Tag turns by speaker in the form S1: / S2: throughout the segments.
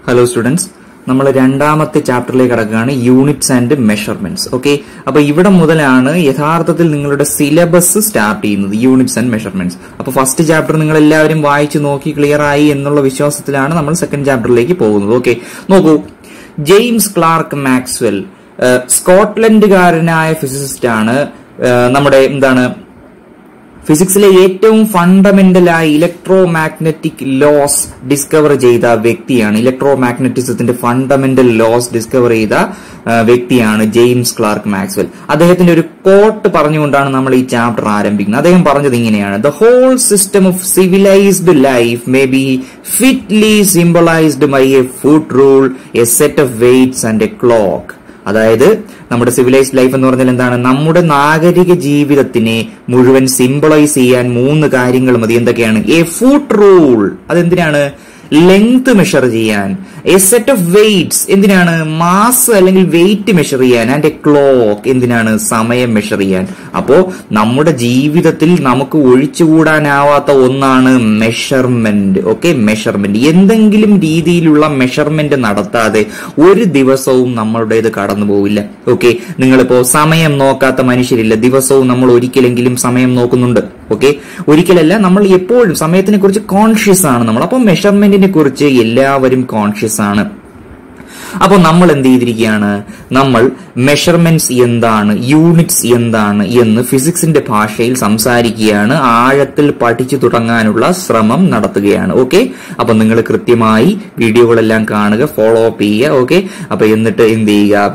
S1: hello students നമ്മൾ രണ്ടാമത്തെ ചാപ്റ്ററിലേക്ക് കടക്കുകയാണ് യൂണിറ്റ്സ് ആൻഡ് മെഷർമെന്റ്സ് ഓക്കെ അപ്പൊ ഇവിടെ മുതലാണ് യഥാർത്ഥത്തിൽ നിങ്ങളുടെ സിലബസ് സ്റ്റാർട്ട് ചെയ്യുന്നത് യൂണിറ്റ്സ് ആൻഡ് മെഷർമെന്റ്സ് അപ്പൊ ഫസ്റ്റ് ചാപ്റ്റർ നിങ്ങൾ എല്ലാവരും വായിച്ചു നോക്കി ക്ലിയർ ആയി എന്നുള്ള വിശ്വാസത്തിലാണ് നമ്മൾ സെക്കൻഡ് ചാപ്റ്ററിലേക്ക് പോകുന്നത് ഓക്കെ നോക്കൂ ജെയിംസ് ക്ലാർക്ക് മാക്സ്വെൽ ഏഹ്, സ്കോട്ട്ലൻഡുകാരനായ ഫിസിസിസ്റ്റ് ആണ് ഏഹ്, നമ്മുടെ എന്താണ് ഫിസിക്സിലെ ഏറ്റവും ഫണ്ടമെന്റലായ ഇലക്ട്രോ മാഗ്നറ്റിക് ലോസ് ഡിസ്കവർ ചെയ്ത വ്യക്തിയാണ് ഇലക്ട്രോ മാഗ്നറ്റിസത്തിന്റെ ഫണ്ടമെന്റൽ ലോസ് ഡിസ്കവർ ചെയ്ത ആ, വ്യക്തിയാണ് ജെയിംസ് ക്ലാർക്ക് മാക്സ്വെൽ അദ്ദേഹത്തിന്റെ ഒരു കോട്ട് പറഞ്ഞുകൊണ്ടാണ് നമ്മൾ ഈ ചാപ്റ്റർ ആരംഭിക്കുന്നത് അദ്ദേഹം പറഞ്ഞത് ഇങ്ങനെയാണ് the whole system of civilised life may be fitly symbolised by a foot rule a set of weights and a clock അതായത് നമ്മുടെ സിവിലൈസ്ഡ് ലൈഫ് എന്ന് പറഞ്ഞാൽ എന്താണ് നമ്മുടെ നാഗരിക ജീവിതത്തിനെ മുഴുവൻ സിംബിളൈസ് ചെയ്യാൻ മൂന്ന് കാര്യങ്ങൾ മതി എന്തൊക്കെയാണ് എ ഫുഡ് റൂൾ അതെന്തിനാണ് ലെങ്ത് മെഷർ ചെയ്യാൻ എ സെറ്റ് ഓഫ് വെയ്റ്റ്സ് എന്തിനാണ് മാസ് അല്ലെങ്കിൽ വെയിറ്റ് മെഷർ ചെയ്യാൻ ആൻഡ് എ ക്ലോക്ക് എന്തിനാണ് സമയം മെഷർ ചെയ്യാൻ അപ്പോ നമ്മുടെ ജീവിതത്തിൽ നമുക്ക് ഒഴിച്ചുകൂടാനാവാത്ത ഒന്നാണ് മെഷർമെന്റ് ഓക്കെ മെഷർമെന്റ് എന്തെങ്കിലും രീതിയിലുള്ള മെഷർമെന്റ് നടത്താതെ ഒരു ദിവസവും നമ്മളുടേത് കടന്നു പോവില്ല ഓക്കെ നിങ്ങളിപ്പോ സമയം നോക്കാത്ത മനുഷ്യരില്ല ദിവസവും നമ്മൾ ഒരിക്കലെങ്കിലും സമയം നോക്കുന്നുണ്ട് ഓക്കെ ഒരിക്കലല്ല നമ്മൾ എപ്പോഴും സമയത്തിനെ കുറിച്ച് കോൺഷ്യസ് ആണ് നമ്മൾ അപ്പൊ മെഷർമെന്റിനെ കുറിച്ച് എല്ലാവരും കോൺഷ്യസ് ആണ് അപ്പോൾ നമ്മൾ എന്ത് ചെയ്തിരിക്കുകയാണ് നമ്മൾ മെഷർമെന്റ്സ് എന്താണ് യൂണിറ്റ്സ് എന്താണ് എന്ന് ഫിസിക്സിന്റെ ഭാഷയിൽ സംസാരിക്കുകയാണ് ആഴത്തിൽ പഠിച്ചു തുടങ്ങാനുള്ള ശ്രമം നടത്തുകയാണ് ഓക്കെ അപ്പൊ നിങ്ങൾ കൃത്യമായി വീഡിയോകളെല്ലാം കാണുക ഫോളോ അപ്പ് ചെയ്യുക ഓക്കെ അപ്പൊ എന്നിട്ട് എന്ത് ചെയ്യുക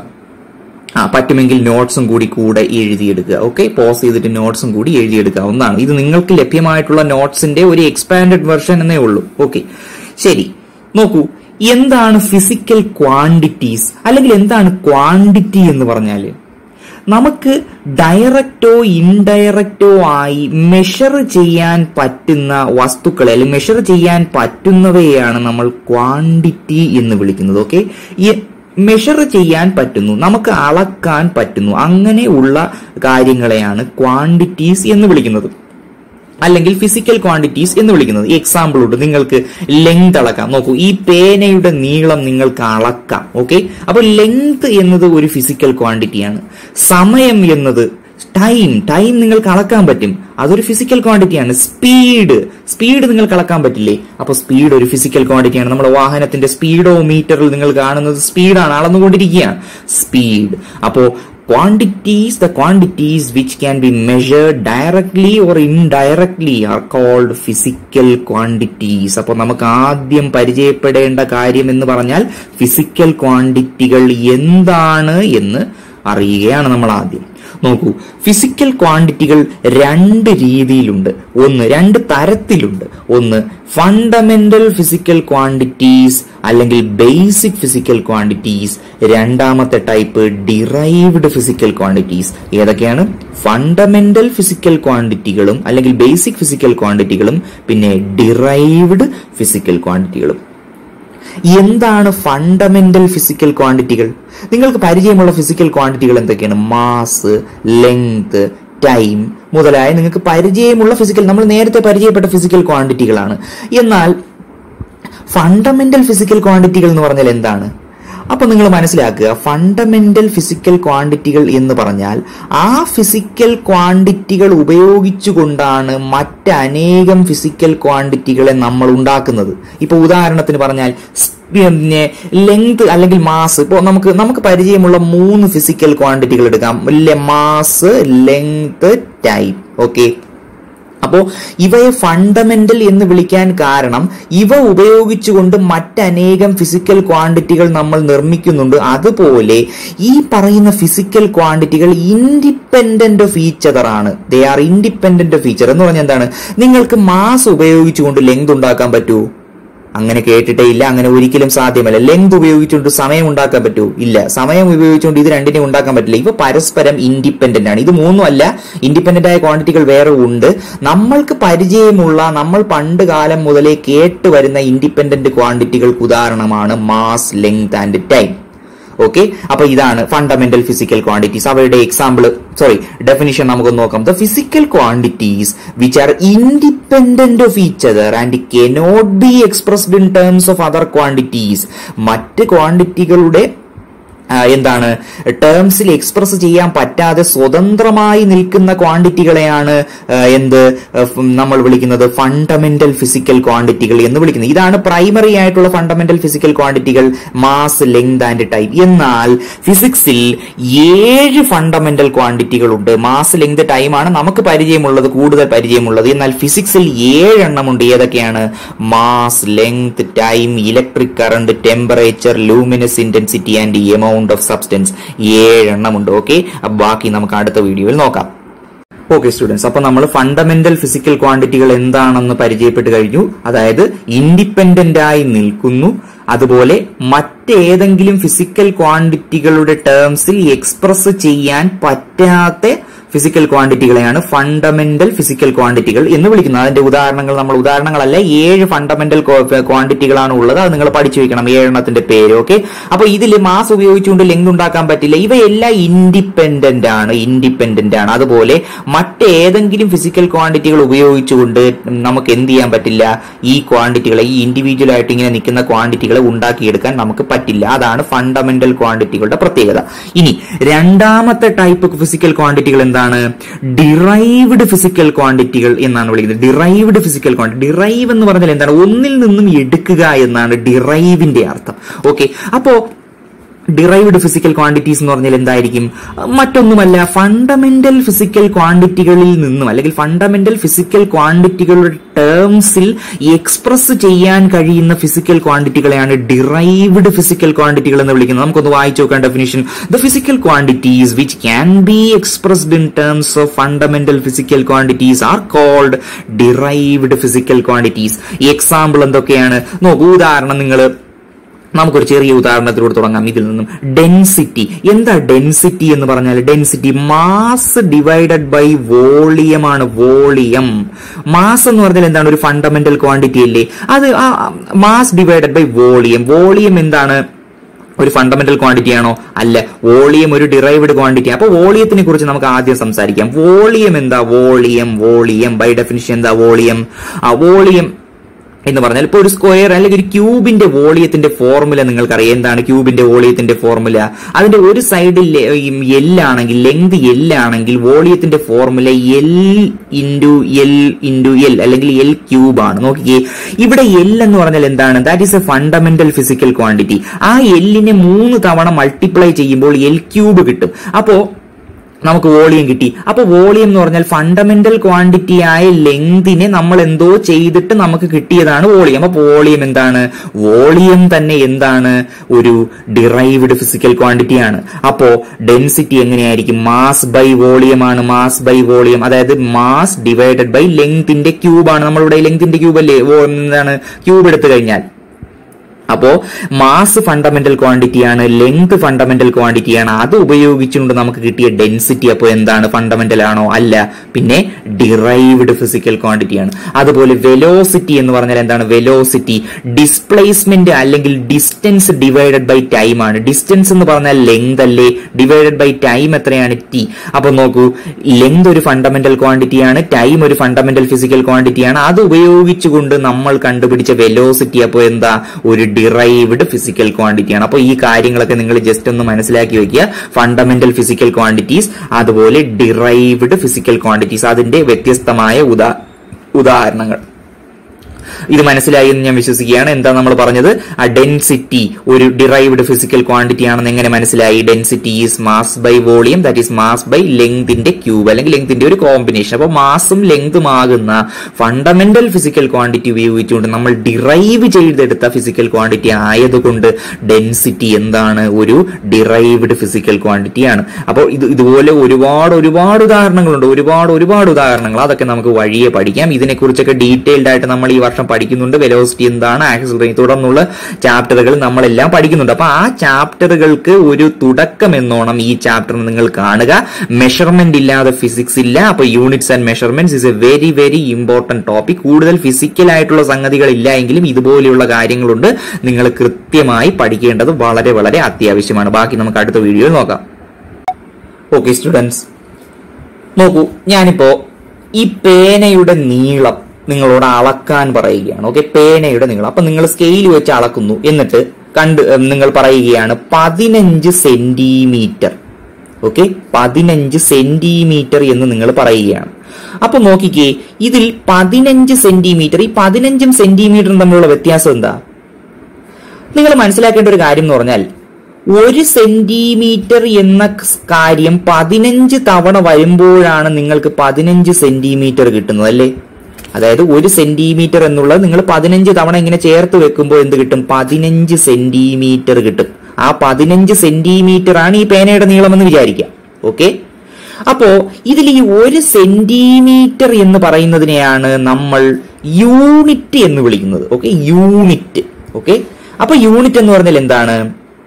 S1: ആ പറ്റുമെങ്കിൽ നോട്ട്സും കൂടി കൂടെ എഴുതിയെടുക്കുക ഓക്കെ പോസ് ചെയ്തിട്ട് നോട്ട്സും കൂടി എഴുതിയെടുക്കാവുന്നതാണ് ഇത് നിങ്ങൾക്ക് ലഭ്യമായിട്ടുള്ള നോട്ട്സിന്റെ ഒരു എക്സ്പാൻഡഡ് വെർഷൻ എന്നേ ഉള്ളൂ ഓക്കെ ശരി നോക്കൂ എന്താണ് ഫിസിക്കൽ ക്വാണ്ടിറ്റീസ് അല്ലെങ്കിൽ എന്താണ് ക്വാണ്ടിറ്റി എന്ന് പറഞ്ഞാല് നമുക്ക് ഡയറക്റ്റോ ഇൻഡയറക്റ്റോ ആയി മെഷർ ചെയ്യാൻ പറ്റുന്ന വസ്തുക്കളെ അല്ലെങ്കിൽ മെഷർ ചെയ്യാൻ പറ്റുന്നവയെയാണ് നമ്മൾ ക്വാണ്ടിറ്റി എന്ന് വിളിക്കുന്നത് ഓക്കെ മെഷർ ചെയ്യാൻ പറ്റുന്നു നമുക്ക് അളക്കാൻ പറ്റുന്നു അങ്ങനെയുള്ള കാര്യങ്ങളെയാണ് ക്വാണ്ടിറ്റീസ് എന്ന് വിളിക്കുന്നത് അല്ലെങ്കിൽ ഫിസിക്കൽ ക്വാണ്ടിറ്റീസ് എന്ന് വിളിക്കുന്നത് എക്സാമ്പിൾ ഉണ്ട് നിങ്ങൾക്ക് ലെങ്ത് അളക്കാം നോക്കൂ ഈ പേനയുടെ നീളം നിങ്ങൾക്ക് അളക്കാം ഓക്കെ അപ്പൊ ലെങ്ത് എന്നത് ഒരു ഫിസിക്കൽ ക്വാണ്ടിറ്റിയാണ് സമയം എന്നത് ടൈം ടൈം നിങ്ങൾക്ക് അളക്കാൻ പറ്റും അതൊരു ഫിസിക്കൽ ക്വാണ്ടിറ്റിയാണ് സ്പീഡ് സ്പീഡ് നിങ്ങൾക്ക് അളക്കാൻ പറ്റില്ലേ അപ്പൊ സ്പീഡ് ഒരു ഫിസിക്കൽ ക്വാണ്ടിറ്റിയാണ് നമ്മുടെ വാഹനത്തിന്റെ സ്പീഡോ മീറ്ററിൽ നിങ്ങൾ കാണുന്നത് സ്പീഡാണ് അളന്നുകൊണ്ടിരിക്കുകയാണ് സ്പീഡ് അപ്പോ quantities the quantities which can be measured directly or indirectly are called physical quantities അപ്പോൾ നമുക്ക് ആദ്യം പരിചയപ്പെടേണ്ട കാര്യം എന്ന് പറഞ്ഞാൽ ഫിസിക്കൽ ക്വാണ്ടിറ്റികൾ എന്താണ് എന്ന് അറിയുകയാണ് നമ്മൾ ആദ്യം നോക്കൂ ഫിസിക്കൽ ക്വാണ്ടിറ്റികൾ രണ്ട് രീതിയിലുണ്ട് ഒന്ന് രണ്ട് തരത്തിലുണ്ട് ഒന്ന് ഫണ്ടമെന്റൽ ഫിസിക്കൽ ക്വാണ്ടിറ്റീസ് അല്ലെങ്കിൽ ബേസിക് ഫിസിക്കൽ ക്വാണ്ടിറ്റീസ് രണ്ടാമത്തെ ടൈപ്പ് ഡിറൈവ്ഡ് ഫിസിക്കൽ ക്വാണ്ടിറ്റീസ് ഏതൊക്കെയാണ് ഫണ്ടമെന്റൽ ഫിസിക്കൽ ക്വാണ്ടിറ്റികളും അല്ലെങ്കിൽ ബേസിക് ഫിസിക്കൽ ക്വാണ്ടിറ്റികളും പിന്നെ ഡിറൈവ്ഡ് ഫിസിക്കൽ ക്വാണ്ടിറ്റികളും എന്താണ് ഫണ്ടമെന്റൽ ഫിസിക്കൽ ക്വാണ്ടിറ്റികൾ നിങ്ങൾക്ക് പരിചയമുള്ള ഫിസിക്കൽ ക്വാണ്ടിറ്റികൾ എന്തൊക്കെയാണ് മാസ് ലെങ്ത് ടൈം മുതലായ നിങ്ങൾക്ക് പരിചയമുള്ള ഫിസിക്കൽ നമ്മൾ നേരത്തെ പരിചയപ്പെട്ട ഫിസിക്കൽ ക്വാണ്ടിറ്റികളാണ് എന്നാൽ ഫണ്ടമെന്റൽ ഫിസിക്കൽ ക്വാണ്ടിറ്റികൾ എന്ന് പറഞ്ഞാൽ എന്താണ് അപ്പൊ നിങ്ങൾ മനസ്സിലാക്കുക ഫണ്ടമെന്റൽ ഫിസിക്കൽ ക്വാണ്ടിറ്റികൾ എന്ന് പറഞ്ഞാൽ ആ ഫിസിക്കൽ ക്വാണ്ടിറ്റികൾ ഉപയോഗിച്ചുകൊണ്ടാണ് മറ്റനേകം ഫിസിക്കൽ ക്വാണ്ടിറ്റികളെ നമ്മൾ ഉണ്ടാക്കുന്നത് ഇപ്പൊ ഉദാഹരണത്തിന് പറഞ്ഞാൽ സ് പിന്നെ ലെങ്ത് അല്ലെങ്കിൽ മാസ് ഇപ്പോൾ നമുക്ക് നമുക്ക് പരിചയമുള്ള മൂന്ന് ഫിസിക്കൽ ക്വാണ്ടിറ്റികൾ എടുക്കാം മാസ് ലെങ്ത് ടൈം ഓക്കെ അപ്പോ ഇവയെ ഫണ്ടമെന്റൽ എന്ന് വിളിക്കാൻ കാരണം ഇവ ഉപയോഗിച്ചുകൊണ്ട് മറ്റനേകം ഫിസിക്കൽ ക്വാണ്ടിറ്റികൾ നമ്മൾ നിർമ്മിക്കുന്നുണ്ട് അതുപോലെ ഈ പറയുന്ന ഫിസിക്കൽ ക്വാണ്ടിറ്റികൾ ഇൻഡിപെൻഡന്റ് ഓഫ് ഈച്ച് അതർ ആണ് they are independent of each other എന്ന് പറഞ്ഞാൽ എന്താണ് നിങ്ങൾക്ക് മാസ് ഉപയോഗിച്ചുകൊണ്ട് ലെങ്ത് ഉണ്ടാക്കാൻ പറ്റുമോ അങ്ങനെ കേട്ടിട്ടേ ഇല്ല അങ്ങനെ ഒരിക്കലും സാധ്യമല്ല ലെങ്ത് ഉപയോഗിച്ചുകൊണ്ട് സമയം ഉണ്ടാക്കാൻ പറ്റൂ ഇല്ല സമയം ഉപയോഗിച്ചുകൊണ്ട് ഇത് രണ്ടിനെ ഉണ്ടാക്കാൻ പറ്റില്ല ഇവ പരസ്പരം ഇൻഡിപെൻഡന്റ് ആണ് ഇത് മൂന്നും അല്ല ഇൻഡിപെൻഡന്റ് ആയ ക്വാണ്ടിറ്റികൾ വേറെ ഉണ്ട് നമ്മൾക്ക് പരിചയമുള്ള നമ്മൾ പണ്ട് കാലം മുതലേ കേട്ട് വരുന്ന ഇൻഡിപെൻഡന്റ് ക്വാണ്ടിറ്റികൾക്ക് ഉദാഹരണമാണ് mass length and time okay അപ്പൊ ഇതാണ് ഫണ്ടമെന്റൽ ഫിസിക്കൽ ക്വാണ്ടിറ്റീസ് അവയുടെ എക്സാമ്പിൾ സോറി ഡെഫിനിഷൻ നമുക്ക് നോക്കാം the physical quantities which are independent of each other and cannot be expressed in terms of other quantities മറ്റ് ക്വാണ്ടിറ്റികളുടെ ആ, എന്താണ് ടേംസിൽ എക്സ്പ്രസ് ചെയ്യാൻ പറ്റാതെ സ്വതന്ത്രമായി നിൽക്കുന്ന ക്വാണ്ടിറ്റികളെയാണ് ആ, എന്ത് ആ, ഫ്- നമ്മൾ വിളിക്കുന്നത് ഫണ്ടമെന്റൽ ഫിസിക്കൽ ക്വാണ്ടിറ്റികൾ എന്ന് വിളിക്കുന്നത് ഇതാണ് പ്രൈമറി ആയിട്ടുള്ള ഫണ്ടമെന്റൽ ഫിസിക്കൽ ക്വാണ്ടിറ്റികൾ മാസ് ലെങ്ത് ആൻഡ് ടൈം എന്നാൽ ഫിസിക്സിൽ ഏഴ് ഫണ്ടമെന്റൽ ക്വാണ്ടിറ്റികളുണ്ട് മാസ് ലെങ്ത് ടൈമാണ് നമുക്ക് പരിചയമുള്ളത് കൂടുതൽ പരിചയമുള്ളത് എന്നാൽ ഫിസിക്സിൽ ഏഴെണ്ണമുണ്ട് ഏതൊക്കെയാണ് mass length time electric current temperature luminous intensity and amount of substance ഏഴെണ്ണമുണ്ട് ഓക്കെ ബാക്കി നമുക്ക് അടുത്ത വീഡിയോയിൽ നോക്കാം ഓക്കെ സ്റ്റുഡൻസ് അപ്പൊ നമ്മൾ ഫണ്ടമെന്റൽ ഫിസിക്കൽ ക്വാണ്ടിറ്റികൾ എന്താണെന്ന് പരിചയപ്പെട്ട് കഴിഞ്ഞു അതായത് ഇൻഡിപെൻഡന്റ് ആയി നിൽക്കുന്നു അതുപോലെ മറ്റേതെങ്കിലും ഫിസിക്കൽ ക്വാണ്ടിറ്റികളുടെ ടേംസിൽ എക്സ്പ്രസ് ചെയ്യാൻ പറ്റാത്ത ഫിസിക്കൽ ക്വാണ്ടിറ്റികളെയാണ് ഫണ്ടമെന്റൽ ഫിസിക്കൽ ക്വാണ്ടിറ്റികൾ എന്ന് വിളിക്കുന്നത് അതിന്റെ ഉദാഹരണങ്ങൾ നമ്മൾ ഉദാഹരണങ്ങളല്ല ഏഴ് ഫണ്ടമെന്റൽ ക്വാണ്ടിറ്റികളാണ് ഉള്ളത് അത് നിങ്ങൾ പഠിച്ചു വെക്കണം ഏഴെണ്ണത്തിന്റെ പേര് ഓക്കെ അപ്പൊ ഇതിൽ മാസ് ഉപയോഗിച്ചുകൊണ്ട് ലെങ്ത് ഉണ്ടാക്കാൻ പറ്റില്ല ഇവയെല്ലാം ഇൻഡിപെൻഡന്റ് ആണ് ഇൻഡിപെൻഡന്റ് ആണ് അതുപോലെ മറ്റേതെങ്കിലും ഫിസിക്കൽ ക്വാണ്ടിറ്റികൾ ഉപയോഗിച്ചുകൊണ്ട് നമുക്ക് എന്ത് ചെയ്യാൻ പറ്റില്ല ഈ ക്വാണ്ടിറ്റികളെ ഈ ഇൻഡിവിജ്വൽ ആയിട്ട് ഇങ്ങനെ നിൽക്കുന്ന ക്വാണ്ടിറ്റികളെ ഉണ്ടാക്കിയെടുക്കാൻ നമുക്ക് പറ്റില്ല അതാണ് ഫണ്ടമെന്റൽ ക്വാണ്ടിറ്റികളുടെ പ്രത്യേകത ഇനി രണ്ടാമത്തെ ടൈപ്പ് ഫിസിക്കൽ ക്വാണ്ടിറ്റികൾ എന്താണ് ഡിറൈവ്ഡ് ഫിസിക്കൽ ക്വാണ്ടിറ്റികൾ എന്നാണ് വിളിക്കുന്നത് ഡിറൈവ്ഡ് ഫിസിക്കൽ ക്വാണ്ടിറ്റി ഡിറൈവ് എന്ന് പറഞ്ഞാൽ എന്താണ് ഒന്നിൽ നിന്നും എടുക്കുക എന്നാണ് ഡിറൈവിന്റെ അർത്ഥം ഓക്കെ അപ്പോ ഡിറൈവ്ഡ് ഫിസിക്കൽ ക്വാണ്ടിറ്റീസ് എന്ന് പറഞ്ഞാൽ എന്തായിരിക്കും മറ്റൊന്നുമല്ല ഫണ്ടമെന്റൽ ഫിസിക്കൽ ക്വാണ്ടിറ്റികളിൽ നിന്നും അല്ലെങ്കിൽ ഫണ്ടമെന്റൽ ഫിസിക്കൽ ക്വാണ്ടിറ്റികളുടെ ടേംസിൽ എക്സ്പ്രസ് ചെയ്യാൻ കഴിയുന്ന ഫിസിക്കൽ ക്വാണ്ടിറ്റികളെയാണ് ഡിറൈവ്ഡ് ഫിസിക്കൽ ക്വാണ്ടിറ്റികൾ എന്ന് വിളിക്കുന്നത് നമുക്കൊന്ന് വായിച്ചു നോക്കാം definition the physical quantities which can be expressed in terms of fundamental physical quantities are called derived physical quantities example എന്തൊക്കെയാണ് നോക്കൂ ഉദാഹരണം നിങ്ങൾ നമുക്കൊരു ചെറിയ ഉദാഹരണത്തിലൂടെ തുടങ്ങാം ഇതിൽ നിന്നും ഡെൻസിറ്റി എന്താ ഡെൻസിറ്റി എന്ന് പറഞ്ഞാൽ density mass divided by volume ആണ് വോളിയം മാസ് എന്ന് പറഞ്ഞാൽ എന്താണ് ഒരു ഫണ്ടമെന്റൽ ക്വാണ്ടിറ്റി അല്ലേ അത് mass divided by volume volume എന്താണ് ഒരു ഫണ്ടമെന്റൽ ക്വാണ്ടിറ്റി ആണോ അല്ല വോളിയം ഒരു ഡിറൈവ്ഡ് ക്വാണ്ടിറ്റി അപ്പൊ വോളിയത്തിനെ കുറിച്ച് നമുക്ക് ആദ്യം സംസാരിക്കാം വോളിയം എന്താ വോളിയം വോളിയം ബൈ ഡെഫിനിഷൻ എന്താ വോളിയം ആ വോളിയം എന്ന് പറഞ്ഞാൽ ഇപ്പോൾ ഒരു സ്ക്വയർ അല്ലെങ്കിൽ ഒരു ക്യൂബിന്റെ വോളിയത്തിന്റെ ഫോർമുല നിങ്ങൾക്കറിയാം എന്താണ് ക്യൂബിന്റെ വോളിയത്തിന്റെ ഫോർമുല അതിന്റെ ഒരു സൈഡിൽ എൽ ആണെങ്കിൽ ലെങ്ത് എൽ ആണെങ്കിൽ വോളിയത്തിന്റെ formula L into L into L അല്ലെങ്കിൽ എൽ ക്യൂബ് ആണ് നോക്കിയേ ഇവിടെ എൽ എന്ന് പറഞ്ഞാൽ എന്താണ് that is a fundamental physical quantity ആ എല്ലിനെ മൂന്ന് തവണ മൾട്ടിപ്ലൈ ചെയ്യുമ്പോൾ എൽ ക്യൂബ് കിട്ടും അപ്പോ നമുക്ക് വോളിയം കിട്ടി അപ്പൊ വോളിയം എന്ന് പറഞ്ഞാൽ ഫണ്ടമെന്റൽ ക്വാണ്ടിറ്റി ആയ ലെങ്തിനെ നമ്മൾ എന്തോ ചെയ്തിട്ട് നമുക്ക് കിട്ടിയതാണ് വോളിയം അപ്പൊ വോളിയം എന്താണ് വോളിയം തന്നെ എന്താണ് ഒരു ഡിറൈവ്ഡ് ഫിസിക്കൽ ക്വാണ്ടിറ്റി ആണ് അപ്പോ ഡെൻസിറ്റി എങ്ങനെയായിരിക്കും മാസ് ബൈ വോളിയം ആണ് മാസ് ബൈ വോളിയം അതായത് മാസ് ഡിവൈഡഡ് ബൈ ലെങ്തിന്റെ ക്യൂബ് ആണ് നമ്മളിവിടെ ലെങ്തിന്റെ ക്യൂബ് അല്ലേ വോ- എന്താണ് ക്യൂബ് എടുത്തു കഴിഞ്ഞാൽ അപ്പോ മാസ് ഫണ്ടമെന്റൽ ക്വാണ്ടിറ്റിയാണ് ലെങ്ത് ഫണ്ടമെന്റൽ ക്വാണ്ടിറ്റിയാണ് അത് ഉപയോഗിച്ചുകൊണ്ട് നമുക്ക് കിട്ടിയ ഡെൻസിറ്റി അപ്പോൾ എന്താണ് ഫണ്ടമെന്റൽ ആണോ അല്ല പിന്നെ ഡിറൈവ്ഡ് ഫിസിക്കൽ ക്വാണ്ടിറ്റിയാണ് അതുപോലെ വെലോസിറ്റി എന്ന് പറഞ്ഞാൽ എന്താണ് വെലോസിറ്റി ഡിസ്പ്ലേസ്മെന്റ് അല്ലെങ്കിൽ ഡിസ്റ്റൻസ് ഡിവൈഡഡ് ബൈ ടൈം ആണ് ഡിസ്റ്റൻസ് എന്ന് പറഞ്ഞാൽ ലെങ്ത് അല്ലേ ഡിവൈഡഡ് ബൈ ടൈം എത്രയാണ് ടി അപ്പൊ നോക്കൂ ലെങ്ത് ഒരു ഫണ്ടമെന്റൽ ക്വാണ്ടിറ്റിയാണ് ടൈം ഒരു ഫണ്ടമെന്റൽ ഫിസിക്കൽ ക്വാണ്ടിറ്റിയാണ് അത് ഉപയോഗിച്ചുകൊണ്ട് നമ്മൾ കണ്ടുപിടിച്ച വെലോസിറ്റി അപ്പോൾ എന്താ ഒരു ഡിറൈവ്ഡ് ഫിസിക്കൽ ക്വാണ്ടിറ്റിയാണ് അപ്പോൾ ഈ കാര്യങ്ങളൊക്കെ നിങ്ങൾ ജസ്റ്റ് ഒന്ന് മനസ്സിലാക്കി വെക്കുക ഫണ്ടമെന്റൽ ഫിസിക്കൽ ക്വാണ്ടിറ്റീസ് അതുപോലെ ഡിറൈവ്ഡ് ഫിസിക്കൽ ക്വാണ്ടിറ്റീസ് അതിന്റെ വ്യത്യസ്തമായ ഉദാ ഉദാഹരണങ്ങൾ ഇത് മനസ്സിലായി എന്ന് ഞാൻ വിശ്വസിക്കുകയാണ് എന്താ നമ്മൾ പറഞ്ഞത് ആ ഡെൻസിറ്റി ഒരു ഡിറൈവ്ഡ് ഫിസിക്കൽ ക്വാണ്ടിറ്റി ആണെന്ന് എങ്ങനെ മനസ്സിലായി density is mass by volume that is mass by ലെങ്തിന്റെ ക്യൂബ് അല്ലെങ്കിൽ ലെങ്തിന്റെ ഒരു കോമ്പിനേഷൻ അപ്പോൾ മാസും ലെങ്തും ആകുന്ന ഫണ്ടമെന്റൽ ഫിസിക്കൽ ക്വാണ്ടിറ്റി ഉപയോഗിച്ചുകൊണ്ട് നമ്മൾ ഡിറൈവ് ചെയ്തെടുത്ത ഫിസിക്കൽ ക്വാണ്ടിറ്റി ആയതുകൊണ്ട് ഡെൻസിറ്റി എന്താണ് ഒരു ഡിറൈവ്ഡ് ഫിസിക്കൽ ക്വാണ്ടിറ്റി ആണ് അപ്പോൾ ഇത് ഇതുപോലെ ഒരുപാട് ഒരുപാട് ഉദാഹരണങ്ങളുണ്ട് ഒരുപാട് ഒരുപാട് ഉദാഹരണങ്ങൾ അതൊക്കെ നമുക്ക് വഴിയെ പഠിക്കാം ഇതിനെക്കുറിച്ചൊക്കെ ഡീറ്റെയിൽഡ് ആയിട്ട് നമ്മൾ ഈ വർഷം പഠിക്കുന്നുണ്ട് വെലോസിറ്റി എന്താണ് ആക്സിലറേഷൻ തുടർന്നുള്ള ചാപ്റ്ററുകൾ നമ്മളെല്ലാം പഠിക്കുന്നുണ്ട് അപ്പൊ ആ ചാപ്റ്ററുകൾക്ക് ഒരു തുടക്കം എന്നോണം ഈ ചാപ്റ്റർ നിങ്ങൾ കാണുക മെഷർമെന്റ് ഇല്ലാതെ ഫിസിക്സ് ഇല്ല അപ്പൊ units and measurements is a very very important topic കൂടുതൽ ഫിസിക്കൽ ആയിട്ടുള്ള സംഗതികൾ ഇല്ല എങ്കിലും ഇതുപോലെയുള്ള കാര്യങ്ങളുണ്ട് നിങ്ങൾ കൃത്യമായി പഠിക്കേണ്ടത് വളരെ വളരെ അത്യാവശ്യമാണ് ബാക്കി നമുക്ക് അടുത്ത വീഡിയോയിൽ നോക്കാം ഓക്കെ സ്റ്റുഡൻസ് നോക്കൂ ഞാനിപ്പോ ഈ പേനയുടെ നീളം നിങ്ങളോട് അളക്കാൻ പറയുകയാണ് ഓക്കെ പേനയുടെ നീളം അപ്പൊ നിങ്ങൾ സ്കെയിൽ വെച്ച് അളക്കുന്നു എന്നിട്ട് കണ്ട് ഉം, നിങ്ങൾ പറയുകയാണ് പതിനഞ്ച് സെന്റിമീറ്റർ ഓക്കെ പതിനഞ്ച് സെന്റിമീറ്റർ എന്ന് നിങ്ങൾ പറയുകയാണ് അപ്പൊ നോക്കിക്കേ ഇതിൽ പതിനഞ്ച് സെന്റിമീറ്റർ ഈ പതിനഞ്ചും സെന്റിമീറ്ററും തമ്മിലുള്ള വ്യത്യാസം എന്താ നിങ്ങൾ മനസ്സിലാക്കേണ്ട ഒരു കാര്യം എന്ന് പറഞ്ഞാൽ ഒരു സെന്റിമീറ്റർ എന്ന കാര്യം പതിനഞ്ച് തവണ വരുമ്പോഴാണ് നിങ്ങൾക്ക് പതിനഞ്ച് സെന്റിമീറ്റർ കിട്ടുന്നത് അല്ലേ അതായത് ഒരു സെന്റിമീറ്റർ എന്നുള്ളത് നിങ്ങൾ പതിനഞ്ച് തവണ ഇങ്ങനെ ചേർത്ത് വെക്കുമ്പോൾ എന്ത് കിട്ടും പതിനഞ്ച് സെന്റിമീറ്റർ കിട്ടും ആ പതിനഞ്ച് സെന്റിമീറ്റർ ആണ് ഈ പേനയുടെ നീളം എന്ന് വിചാരിക്കുക ഓക്കെ അപ്പോ ഇതിൽ ഈ ഒരു സെന്റിമീറ്റർ എന്ന് പറയുന്നതിനെയാണ് നമ്മൾ യൂണിറ്റ് എന്ന് വിളിക്കുന്നത് ഓക്കെ യൂണിറ്റ് ഓക്കെ അപ്പൊ യൂണിറ്റ് എന്ന് പറഞ്ഞാൽ എന്താണ്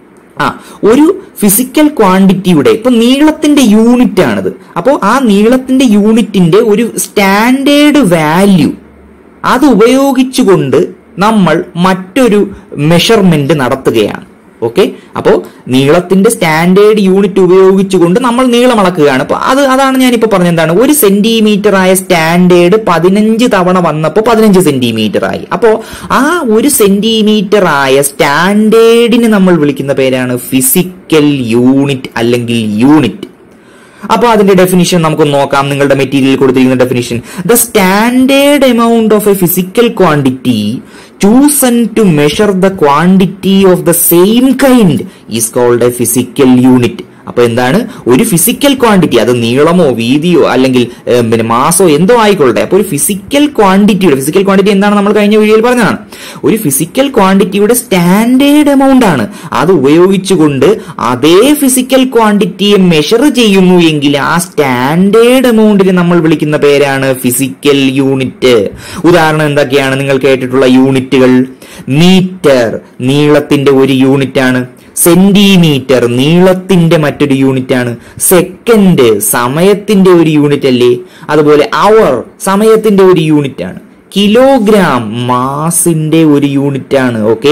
S1: ആ ഒരു ഫിസിക്കൽ ക്വാണ്ടിറ്റിയുടെ ഇപ്പൊ നീളത്തിന്റെ യൂണിറ്റ് ആണിത് അപ്പോൾ ആ നീളത്തിന്റെ യൂണിറ്റിന്റെ ഒരു സ്റ്റാൻഡേർഡ് വാല്യൂ അത് ഉപയോഗിച്ചുകൊണ്ട് നമ്മൾ മറ്റൊരു മെഷർമെന്റ് നടത്തുകയാണ് ഓക്കെ അപ്പോ നീളത്തിന്റെ സ്റ്റാൻഡേർഡ് യൂണിറ്റ് ഉപയോഗിച്ചുകൊണ്ട് നമ്മൾ നീളം അളക്കുകയാണ് അപ്പൊ അത് അതാണ് ഞാനിപ്പോ പറഞ്ഞത് എന്താണ് ഒരു സെന്റിമീറ്റർ ആയ സ്റ്റാൻഡേർഡ് പതിനഞ്ച് തവണ വന്നപ്പോൾ പതിനഞ്ച് സെന്റിമീറ്റർ ആയി അപ്പോ ആ ഒരു സെന്റിമീറ്റർ ആയ സ്റ്റാൻഡേർഡിന് നമ്മൾ വിളിക്കുന്ന പേരാണ് ഫിസിക്കൽ യൂണിറ്റ് അല്ലെങ്കിൽ യൂണിറ്റ് അപ്പൊ അതിന്റെ ഡെഫിനിഷൻ നമുക്ക് നോക്കാം നിങ്ങളുടെ മെറ്റീരിയൽ കൊടുത്തിരിക്കുന്ന definition the standard amount of a physical quantity chosen to measure the quantity of the same kind is called a physical unit അപ്പൊ എന്താണ് ഒരു ഫിസിക്കൽ ക്വാണ്ടിറ്റി അത് നീളമോ വീതിയോ അല്ലെങ്കിൽ ഏം, പിന്നെ മാസോ എന്തോ ആയിക്കൊള്ളട്ടെ അപ്പൊ ഒരു ഫിസിക്കൽ ക്വാണ്ടിറ്റിയുടെ ഫിസിക്കൽ ക്വാണ്ടിറ്റി എന്താണ് നമ്മൾ കഴിഞ്ഞ വീഡിയോയിൽ പറഞ്ഞതാണ് ഒരു ഫിസിക്കൽ ക്വാണ്ടിറ്റിയുടെ സ്റ്റാൻഡേർഡ് എമൗണ്ട് ആണ് അത് ഉപയോഗിച്ചുകൊണ്ട് അതേ ഫിസിക്കൽ ക്വാണ്ടിറ്റിയെ മെഷർ ചെയ്യുന്നു എങ്കിൽ ആ സ്റ്റാൻഡേർഡ് എമൗണ്ടിനെ നമ്മൾ വിളിക്കുന്ന പേരാണ് ഫിസിക്കൽ യൂണിറ്റ് ഉദാഹരണം എന്തൊക്കെയാണ് നിങ്ങൾ കേട്ടിട്ടുള്ള യൂണിറ്റുകൾ മീറ്റർ നീളത്തിന്റെ ഒരു യൂണിറ്റ് ആണ് സെന്റിമീറ്റർ നീളത്തിന്റെ മറ്റൊരു യൂണിറ്റ് ആണ് സെക്കൻഡ് സമയത്തിന്റെ ഒരു യൂണിറ്റ് അല്ലേ അതുപോലെ അവർ സമയത്തിന്റെ ഒരു യൂണിറ്റ് ആണ് കിലോഗ്രാം മാസിന്റെ ഒരു യൂണിറ്റ് ആണ് ഓക്കെ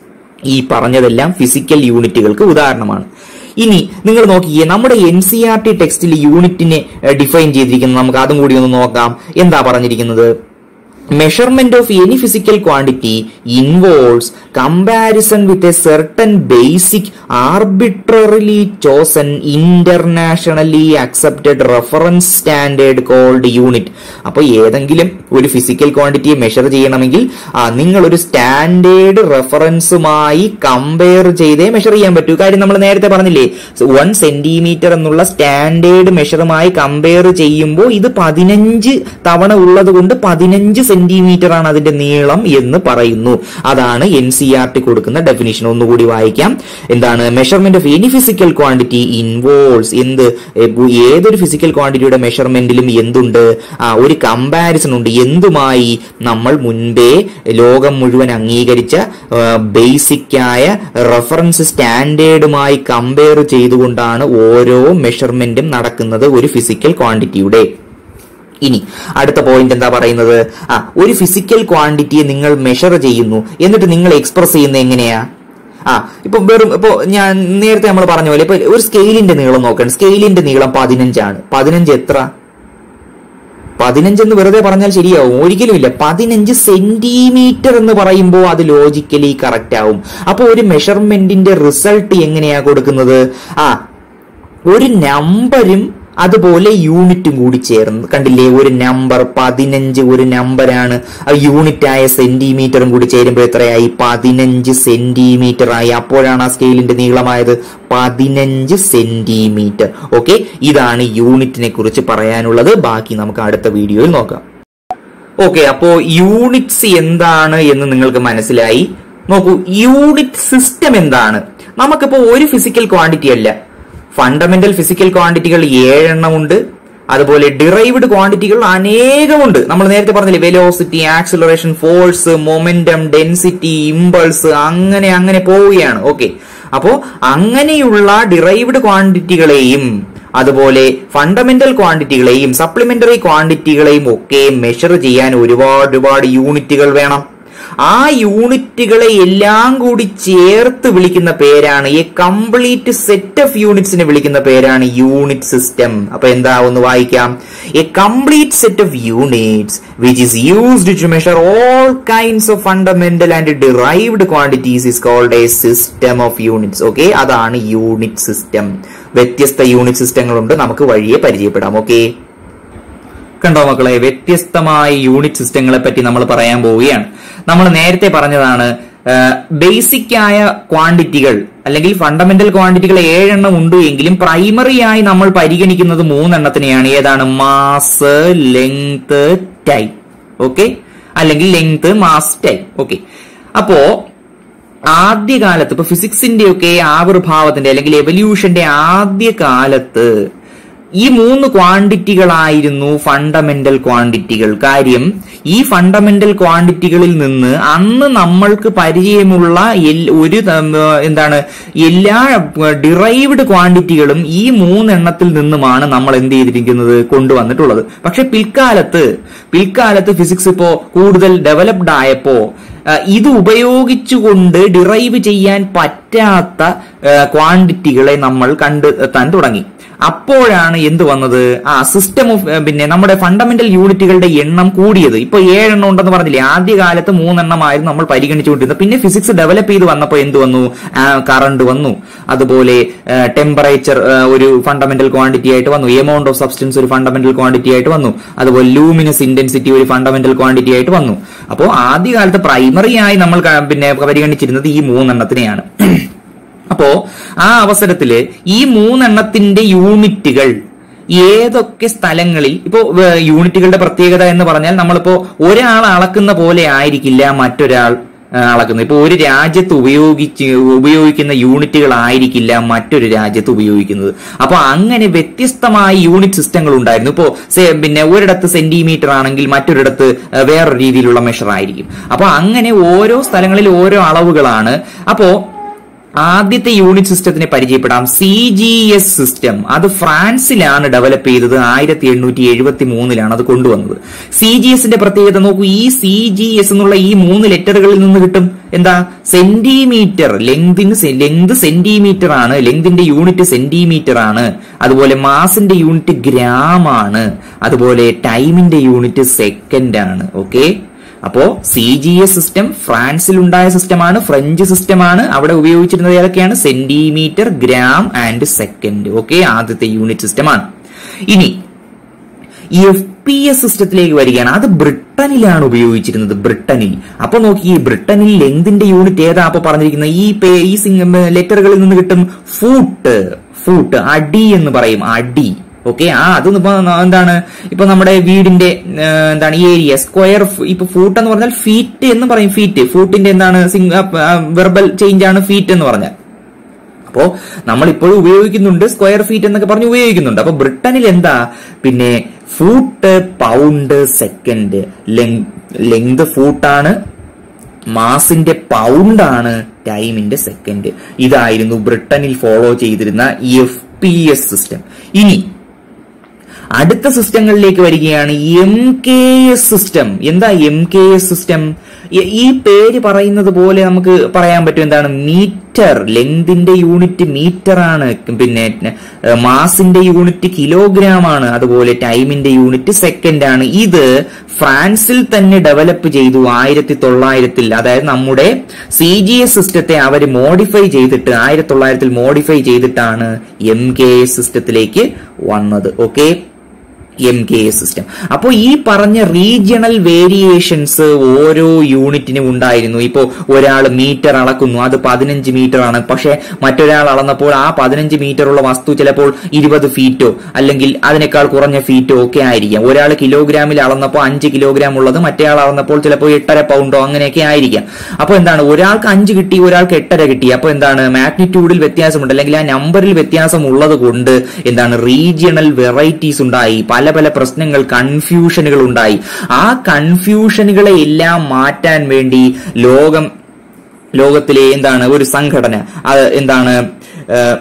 S1: ഈ പറഞ്ഞതെല്ലാം ഫിസിക്കൽ യൂണിറ്റുകൾക്ക് ഉദാഹരണമാണ് ഇനി നിങ്ങൾ നോക്കിയേ നമ്മുടെ എൻ സി ആർ ടി ടെക്സ്റ്റിൽ യൂണിറ്റിനെ ഡിഫൈൻ ചെയ്തിരിക്കുന്നത് നമുക്ക് അതും കൂടി ഒന്ന് നോക്കാം എന്താ പറഞ്ഞിരിക്കുന്നത് measurement of any physical quantity involves comparison with a certain basic arbitrarily chosen internationally accepted reference standard called unit അപ്പോൾ ഏതെങ്കിലും ഒരു ഫിസിക്കൽ ക്വാണ്ടിറ്റിയെ മെഷർ ചെയ്യണമെങ്കിൽ ആ, നിങ്ങൾ ഒരു സ്റ്റാൻഡേർഡ് റെഫറൻസുമായി കമ്പയർ ചെയ്തേ മെഷർ ചെയ്യാൻ പറ്റൂ കാര്യം നമ്മൾ നേരത്തെ പറഞ്ഞില്ലേ വൺ സെന്റിമീറ്റർ എന്നുള്ള സ്റ്റാൻഡേർഡ് മെഷറുമായി കമ്പയർ ചെയ്യുമ്പോൾ ഇത് പതിനഞ്ച് തവണ ഉള്ളത് കൊണ്ട് പതിനഞ്ച് സെന്റിമീറ്റർ ആണ് അതിന്റെ നീളം എന്ന് പറയുന്നു അതാണ് എൻ സി ആർ ടി കൊടുക്കുന്ന ഡെഫിനിഷൻ ഒന്നുകൂടി വായിക്കാം എന്താണ് measurement of any physical quantity involves എന്ത് എ, ഏതൊരു ഫിസിക്കൽ ക്വാണ്ടിറ്റിയുടെ മെഷർമെന്റിലും എന്തുണ്ട് ആ ഒരു കമ്പാരിസൺ ഉണ്ട് എന്തുമായി നമ്മൾ മുൻപേ ലോകം മുഴുവൻ അംഗീകരിച്ച ബേസിക് ആയ റെഫറൻസ് സ്റ്റാൻഡേർഡുമായി കമ്പയർ ചെയ്തുകൊണ്ടാണ് ഓരോ മെഷർമെന്റും നടക്കുന്നത് ഒരു ഫിസിക്കൽ ക്വാണ്ടിറ്റിയുടെ ഇനി അടുത്ത പോയിന്റ് എന്താ പറയുന്നത് ആ ഒരു ഫിസിക്കൽ ക്വാണ്ടിറ്റിയെ നിങ്ങൾ മെഷർ ചെയ്യുന്നു എന്നിട്ട് നിങ്ങൾ എക്സ്പ്രസ് ചെയ്യുന്നത് എങ്ങനെയാ ആ ഇപ്പൊ വെറും ഇപ്പൊ ഞാൻ നേരത്തെ നമ്മൾ പറഞ്ഞ പോലെ ഇപ്പൊ ഒരു സ്കെയിലിന്റെ നീളം നോക്കണം സ്കെയിലിന്റെ നീളം പതിനഞ്ചാണ് പതിനഞ്ച് എത്ര പതിനഞ്ച് എന്ന് വെറുതെ പറഞ്ഞാൽ ശരിയാവും ഒരിക്കലും ഇല്ല പതിനഞ്ച് സെന്റിമീറ്റർ എന്ന് പറയുമ്പോൾ അത് ലോജിക്കലി കറക്റ്റ് ആവും അപ്പോൾ ഒരു മെഷർമെന്റിന്റെ റിസൾട്ട് എങ്ങനെയാ കൊടുക്കുന്നത് ആ ഒരു നമ്പരും അതുപോലെ യൂണിറ്റും കൂടി ചേർന്ന് കണ്ടില്ലേ ഒരു നമ്പർ പതിനഞ്ച് ഒരു നമ്പറാണ് ആ യൂണിറ്റ് ആയ സെന്റിമീറ്ററും കൂടി ചേരുമ്പോൾ എത്രയായി പതിനഞ്ച് സെന്റിമീറ്റർ ആയി അപ്പോഴാണ് ആ സ്കെയിലിന്റെ നീളമായത് പതിനഞ്ച് സെന്റിമീറ്റർ ഓക്കെ ഇതാണ് യൂണിറ്റിനെ കുറിച്ച് പറയാനുള്ളത് ബാക്കി നമുക്ക് അടുത്ത വീഡിയോയിൽ നോക്കാം ഓക്കെ അപ്പോ യൂണിറ്റ്സ് എന്താണ് എന്ന് നിങ്ങൾക്ക് മനസ്സിലായി നോക്കൂ യൂണിറ്റ് സിസ്റ്റം എന്താണ് നമുക്കിപ്പോ ഒരു ഫിസിക്കൽ ക്വാണ്ടിറ്റി അല്ല ഫണ്ടമെന്റൽ ഫിസിക്കൽ ക്വാണ്ടിറ്റികൾ ഏഴെണ്ണം ഉണ്ട് അതുപോലെ ഡിറൈവ്ഡ് ക്വാണ്ടിറ്റികൾ അനേകമുണ്ട് നമ്മൾ നേരത്തെ പറഞ്ഞില്ലേ velocity acceleration force momentum density impulse അങ്ങനെ അങ്ങനെ പോവുകയാണ് ഓക്കെ അപ്പോ അങ്ങനെയുള്ള ഡിറൈവ്ഡ് ക്വാണ്ടിറ്റികളെയും അതുപോലെ ഫണ്ടമെന്റൽ ക്വാണ്ടിറ്റികളെയും സപ്ലിമെന്ററി ക്വാണ്ടിറ്റികളെയും ഒക്കെ മെഷർ ചെയ്യാൻ ഒരുപാട് ഒരുപാട് യൂണിറ്റുകൾ വേണം ആ യൂണിറ്റുകളെ എല്ലാം കൂടി ചേർത്ത് വിളിക്കുന്ന പേരാണ് ഈ കംപ്ലീറ്റ് സെറ്റ് ഓഫ് യൂണിറ്റ്സിനെ വിളിക്കുന്ന പേരാണ് യൂണിറ്റ് സിസ്റ്റം അപ്പൊ എന്താ ഒന്ന് വായിക്കാം a complete set of units which is used to measure all kinds of fundamental and derived quantities is called a system of units okay അതാണ് യൂണിറ്റ് സിസ്റ്റം വ്യത്യസ്ത unit സിസ്റ്റങ്ങളുണ്ട് നമുക്ക് വഴിയെ പരിചയപ്പെടാം ഓക്കെ കണ്ടോ മക്കളെ വ്യത്യസ്തമായ യൂണിറ്റ് സിസ്റ്റങ്ങളെ പറ്റി നമ്മൾ പറയാൻ പോവുകയാണ് നമ്മൾ നേരത്തെ പറഞ്ഞതാണ് ബേസിക് ആയ ക്വാണ്ടിറ്റികൾ അല്ലെങ്കിൽ ഫണ്ടമെന്റൽ ക്വാണ്ടിറ്റികൾ ഏഴെണ്ണം ഉണ്ട് എങ്കിലും പ്രൈമറി ആയി നമ്മൾ പരിഗണിക്കുന്നത് മൂന്നെണ്ണത്തിനെയാണ് ഏതാണ് മാസ് ലെങ്ത് ടൈം ഓക്കെ അല്ലെങ്കിൽ ലെങ്ത് മാസ് ടൈം ഓക്കെ അപ്പോ ആദ്യകാലത്ത് ഇപ്പൊ ഫിസിക്സിന്റെ ഒക്കെ ആവിർഭാവത്തിന്റെ അല്ലെങ്കിൽ എവല്യൂഷന്റെ ആദ്യ കാലത്ത് ഈ മൂന്ന് ക്വാണ്ടിറ്റികളായിരുന്നു ഫണ്ടമെന്റൽ ക്വാണ്ടിറ്റികൾ കാര്യം ഈ ഫണ്ടമെന്റൽ ക്വാണ്ടിറ്റികളിൽ നിന്ന് അന്ന് നമ്മൾക്ക് പരിചയമുള്ള എൽ- ഒരു തം- എന്താണ് എല്ലാ ഡിറൈവ്ഡ് ക്വാണ്ടിറ്റികളും ഈ മൂന്നെണ്ണത്തിൽ നിന്നുമാണ് നമ്മൾ എന്ത് ചെയ്തിരിക്കുന്നത് കൊണ്ടുവന്നിട്ടുള്ളത് പക്ഷെ പിൽക്കാലത്ത് പിൽക്കാലത്ത് ഫിസിക്സ് ഇപ്പോ കൂടുതൽ ഡെവലപ്ഡ് ആയപ്പോ ആ, ഇത് ഉപയോഗിച്ചുകൊണ്ട് ഡിറൈവ് ചെയ്യാൻ പറ്റാത്ത ക്വാണ്ടിറ്റികളെ നമ്മൾ കണ്ടെത്താൻ തുടങ്ങി അപ്പോഴാണ് എന്ത് വന്നത് ആ സിസ്റ്റം ഓഫ് പിന്നെ നമ്മുടെ ഫണ്ടമെന്റൽ യൂണിറ്റുകളുടെ എണ്ണം കൂടിയത് ഇപ്പൊ ഏഴെണ്ണം ഉണ്ടെന്ന് പറഞ്ഞില്ലേ ആദ്യകാലത്ത് മൂന്നെണ്ണമായിരുന്നു നമ്മൾ പരിഗണിച്ചുകൊണ്ടിരുന്നത് പിന്നെ ഫിസിക്സ് ഡെവലപ്പ് ചെയ്ത് വന്നപ്പോൾ എന്ത് വന്നു കറണ്ട് വന്നു അതുപോലെ ടെമ്പറേച്ചർ ഒരു ഫണ്ടമെന്റൽ ക്വാണ്ടിറ്റി ആയിട്ട് വന്നു എമൗണ്ട് ഓഫ് സബ്സ്റ്റൻസ് ഒരു ഫണ്ടമെന്റൽ ക്വാണ്ടിറ്റി ആയിട്ട് വന്നു അതുപോലെ ലൂമിനസ് ഇന്റൻസിറ്റി ഒരു ഫണ്ടമെന്റൽ ക്വാണ്ടിറ്റി ആയിട്ട് വന്നു അപ്പോൾ ആദ്യകാലത്ത് പ്രൈമറി ആയി നമ്മൾ ക- പിന്നെ പരിഗണിച്ചിരുന്നത് ഈ മൂന്നെണ്ണത്തിനെയാണ് അപ്പോ ആ അവസരത്തില് ഈ മൂന്നെണ്ണത്തിന്റെ യൂണിറ്റുകൾ ഏതൊക്കെ സ്ഥലങ്ങളിൽ ഇപ്പോ വേ- യൂണിറ്റുകളുടെ പ്രത്യേകത എന്ന് പറഞ്ഞാൽ നമ്മളിപ്പോ ഒരാൾ അളക്കുന്ന പോലെ ആയിരിക്കില്ല മറ്റൊരാൾ ആ, അളക്കുന്നത് ഇപ്പൊ ഒരു രാജ്യത്ത് ഉപയോഗിച്ച് ഉപയോഗിക്കുന്ന യൂണിറ്റുകൾ ആയിരിക്കില്ല മറ്റൊരു രാജ്യത്ത് ഉപയോഗിക്കുന്നത് അപ്പൊ അങ്ങനെ വ്യത്യസ്തമായ യൂണിറ്റ് സിസ്റ്റങ്ങൾ ഉണ്ടായിരുന്നു ഇപ്പോ സെ- പിന്നെ ഒരിടത്ത് സെന്റിമീറ്റർ ആണെങ്കിൽ മറ്റൊരിടത്ത് ആ, വേറൊരു രീതിയിലുള്ള മെഷർ ആയിരിക്കും അപ്പൊ അങ്ങനെ ഓരോ സ്ഥലങ്ങളിൽ ഓരോ അളവുകളാണ് അപ്പോ ആദ്യത്തെ യൂണിറ്റ് സിസ്റ്റത്തിനെ പരിചയപ്പെടാം സി ജി എസ് സിസ്റ്റം അത് ഫ്രാൻസിലാണ് ഡെവലപ്പ് ചെയ്തത് ആയിരത്തി എണ്ണൂറ്റി എഴുപത്തി മൂന്നിലാണ് അത് കൊണ്ടുവന്നത് സി ജി എസിന്റെ പ്രത്യേകത നോക്കൂ ഈ സി ജി എസ് എന്നുള്ള ഈ മൂന്ന് ലെറ്ററുകളിൽ നിന്ന് കിട്ടും എന്താ സെന്റിമീറ്റർ ലെങ്തിന് ലെങ്ത് സെന്റിമീറ്റർ ആണ് ലെങ്തിന്റെ യൂണിറ്റ് സെന്റിമീറ്റർ ആണ് അതുപോലെ മാസിന്റെ യൂണിറ്റ് ഗ്രാം ആണ് അതുപോലെ ടൈമിന്റെ യൂണിറ്റ് സെക്കൻഡ് ആണ് ഓക്കെ അപ്പോ സി ജി എസ് സിസ്റ്റം ഫ്രാൻസിൽ ഉണ്ടായ സിസ്റ്റമാണ് ഫ്രഞ്ച് സിസ്റ്റമാണ് അവിടെ ഉപയോഗിച്ചിരുന്നത് ഏതൊക്കെയാണ് centimetre gram and second okay ആദ്യത്തെ യൂണിറ്റ് സിസ്റ്റമാണ് ഇനി എഫ് പി എസ് സിസ്റ്റത്തിലേക്ക് വരികയാണ് അത് ബ്രിട്ടനിലാണ് ഉപയോഗിച്ചിരുന്നത് ബ്രിട്ടനിൽ അപ്പൊ നോക്കി ഈ ബ്രിട്ടനിൽ ലെങ്തിന്റെ യൂണിറ്റ് ഏതാ അപ്പൊ പറഞ്ഞിരിക്കുന്നത് ഈ പേ- ഈ ലെറ്ററുകളിൽ നിന്ന് കിട്ടും ഫൂട്ട് ഫൂട്ട് അടി എന്ന് പറയും അടി ഓക്കെ ആ അത് ഇപ്പൊ എന്താണ് ഇപ്പൊ നമ്മുടെ വീടിന്റെ ആ, എന്താണ് ഏരിയ സ്ക്വയർ ഇപ്പൊ ഫൂട്ട് എന്ന് പറഞ്ഞാൽ ഫീറ്റ് എന്ന് പറയും ഫീറ്റ് ഫൂട്ടിന്റെ എന്താണ് വെർബൽ ചേഞ്ച് ആണ് ഫീറ്റ് എന്ന് പറഞ്ഞാൽ അപ്പോ നമ്മൾ ഇപ്പോഴും ഉപയോഗിക്കുന്നുണ്ട് സ്ക്വയർ ഫീറ്റ് എന്നൊക്കെ പറഞ്ഞ് ഉപയോഗിക്കുന്നുണ്ട് അപ്പൊ ബ്രിട്ടനിൽ എന്താ പിന്നെ ഫൂട്ട് പൗണ്ട് സെക്കൻഡ് ലെങ്ത് ഫൂട്ടാണ് മാസിന്റെ പൗണ്ട് ആണ് ടൈമിന്റെ സെക്കൻഡ് ഇതായിരുന്നു ബ്രിട്ടനിൽ ഫോളോ ചെയ്തിരുന്ന എഫ് പി എസ് സിസ്റ്റം ഇനി അടുത്ത സിസ്റ്റങ്ങളിലേക്ക് വരികയാണ് എം കെ എസ് സിസ്റ്റം എന്താ എം കെ എസ് സിസ്റ്റം ഈ പേര് പറയുന്നത് പോലെ നമുക്ക് പറയാൻ പറ്റും എന്താണ് മീറ്റർ ലെങ്തിന്റെ യൂണിറ്റ് മീറ്റർ ആണ് പിന്നെ ഏഹ്, മാസിന്റെ യൂണിറ്റ് കിലോഗ്രാം ആണ് അതുപോലെ ടൈമിന്റെ യൂണിറ്റ് സെക്കൻഡ് ആണ് ഇത് ഫ്രാൻസിൽ തന്നെ ഡെവലപ്പ് ചെയ്തു ആയിരത്തി തൊള്ളായിരത്തിൽ അതായത് നമ്മുടെ സി ജി എസ് സിസ്റ്റത്തെ അവർ മോഡിഫൈ ചെയ്തിട്ട് ആയിരത്തി തൊള്ളായിരത്തിൽ മോഡിഫൈ ചെയ്തിട്ടാണ് എം കെ എസ് സിസ്റ്റത്തിലേക്ക് വന്നത് okay M K S system അപ്പോൾ ഈ പറഞ്ഞ റീജിയണൽ വേരിയേഷൻസ് ഓരോ യൂണിറ്റിനും ഉണ്ടായിരുന്നു ഇപ്പോൾ ഒരാൾ മീറ്റർ അളക്കുന്നു അത് പതിനഞ്ച് മീറ്റർ ആണ് പക്ഷെ മറ്റൊരാൾ അളന്നപ്പോൾ ആ പതിനഞ്ച് മീറ്റർ ഉള്ള വസ്തു ചിലപ്പോൾ ഇരുപത് ഫീറ്റോ അല്ലെങ്കിൽ അതിനേക്കാൾ കുറഞ്ഞ ഫീറ്റോ ഒക്കെ ആയിരിക്കാം ഒരാൾ കിലോഗ്രാമിൽ അളന്നപ്പോൾ അഞ്ച് കിലോഗ്രാം ഉള്ളത് മറ്റേ ആൾ അളന്നപ്പോൾ ചിലപ്പോൾ എട്ടര പൗണ്ടോ അങ്ങനെയൊക്കെ ആയിരിക്കാം അപ്പോൾ എന്താണ് ഒരാൾക്ക് അഞ്ച് കിട്ടി ഒരാൾക്ക് എട്ടര കിട്ടി അപ്പോൾ എന്താണ് മാഗ്നിറ്റ്യൂഡിൽ വ്യത്യാസമുണ്ട് അല്ലെങ്കിൽ ആ നമ്പറിൽ വ്യത്യാസം ഉള്ളത് കൊണ്ട് എന്താണ് റീജിയണൽ വെറൈറ്റീസ് ഉണ്ടായി പല പല പ്രശ്നങ്ങൾ കൺഫ്യൂഷനുകൾ ഉണ്ടായി ആ കൺഫ്യൂഷനുകളെ എല്ലാം മാറ്റാൻ വേണ്ടി ലോകം ലോകത്തിലെ എന്താണ് ഒരു സംഘടന അത് എന്താണ് ഏഹ്,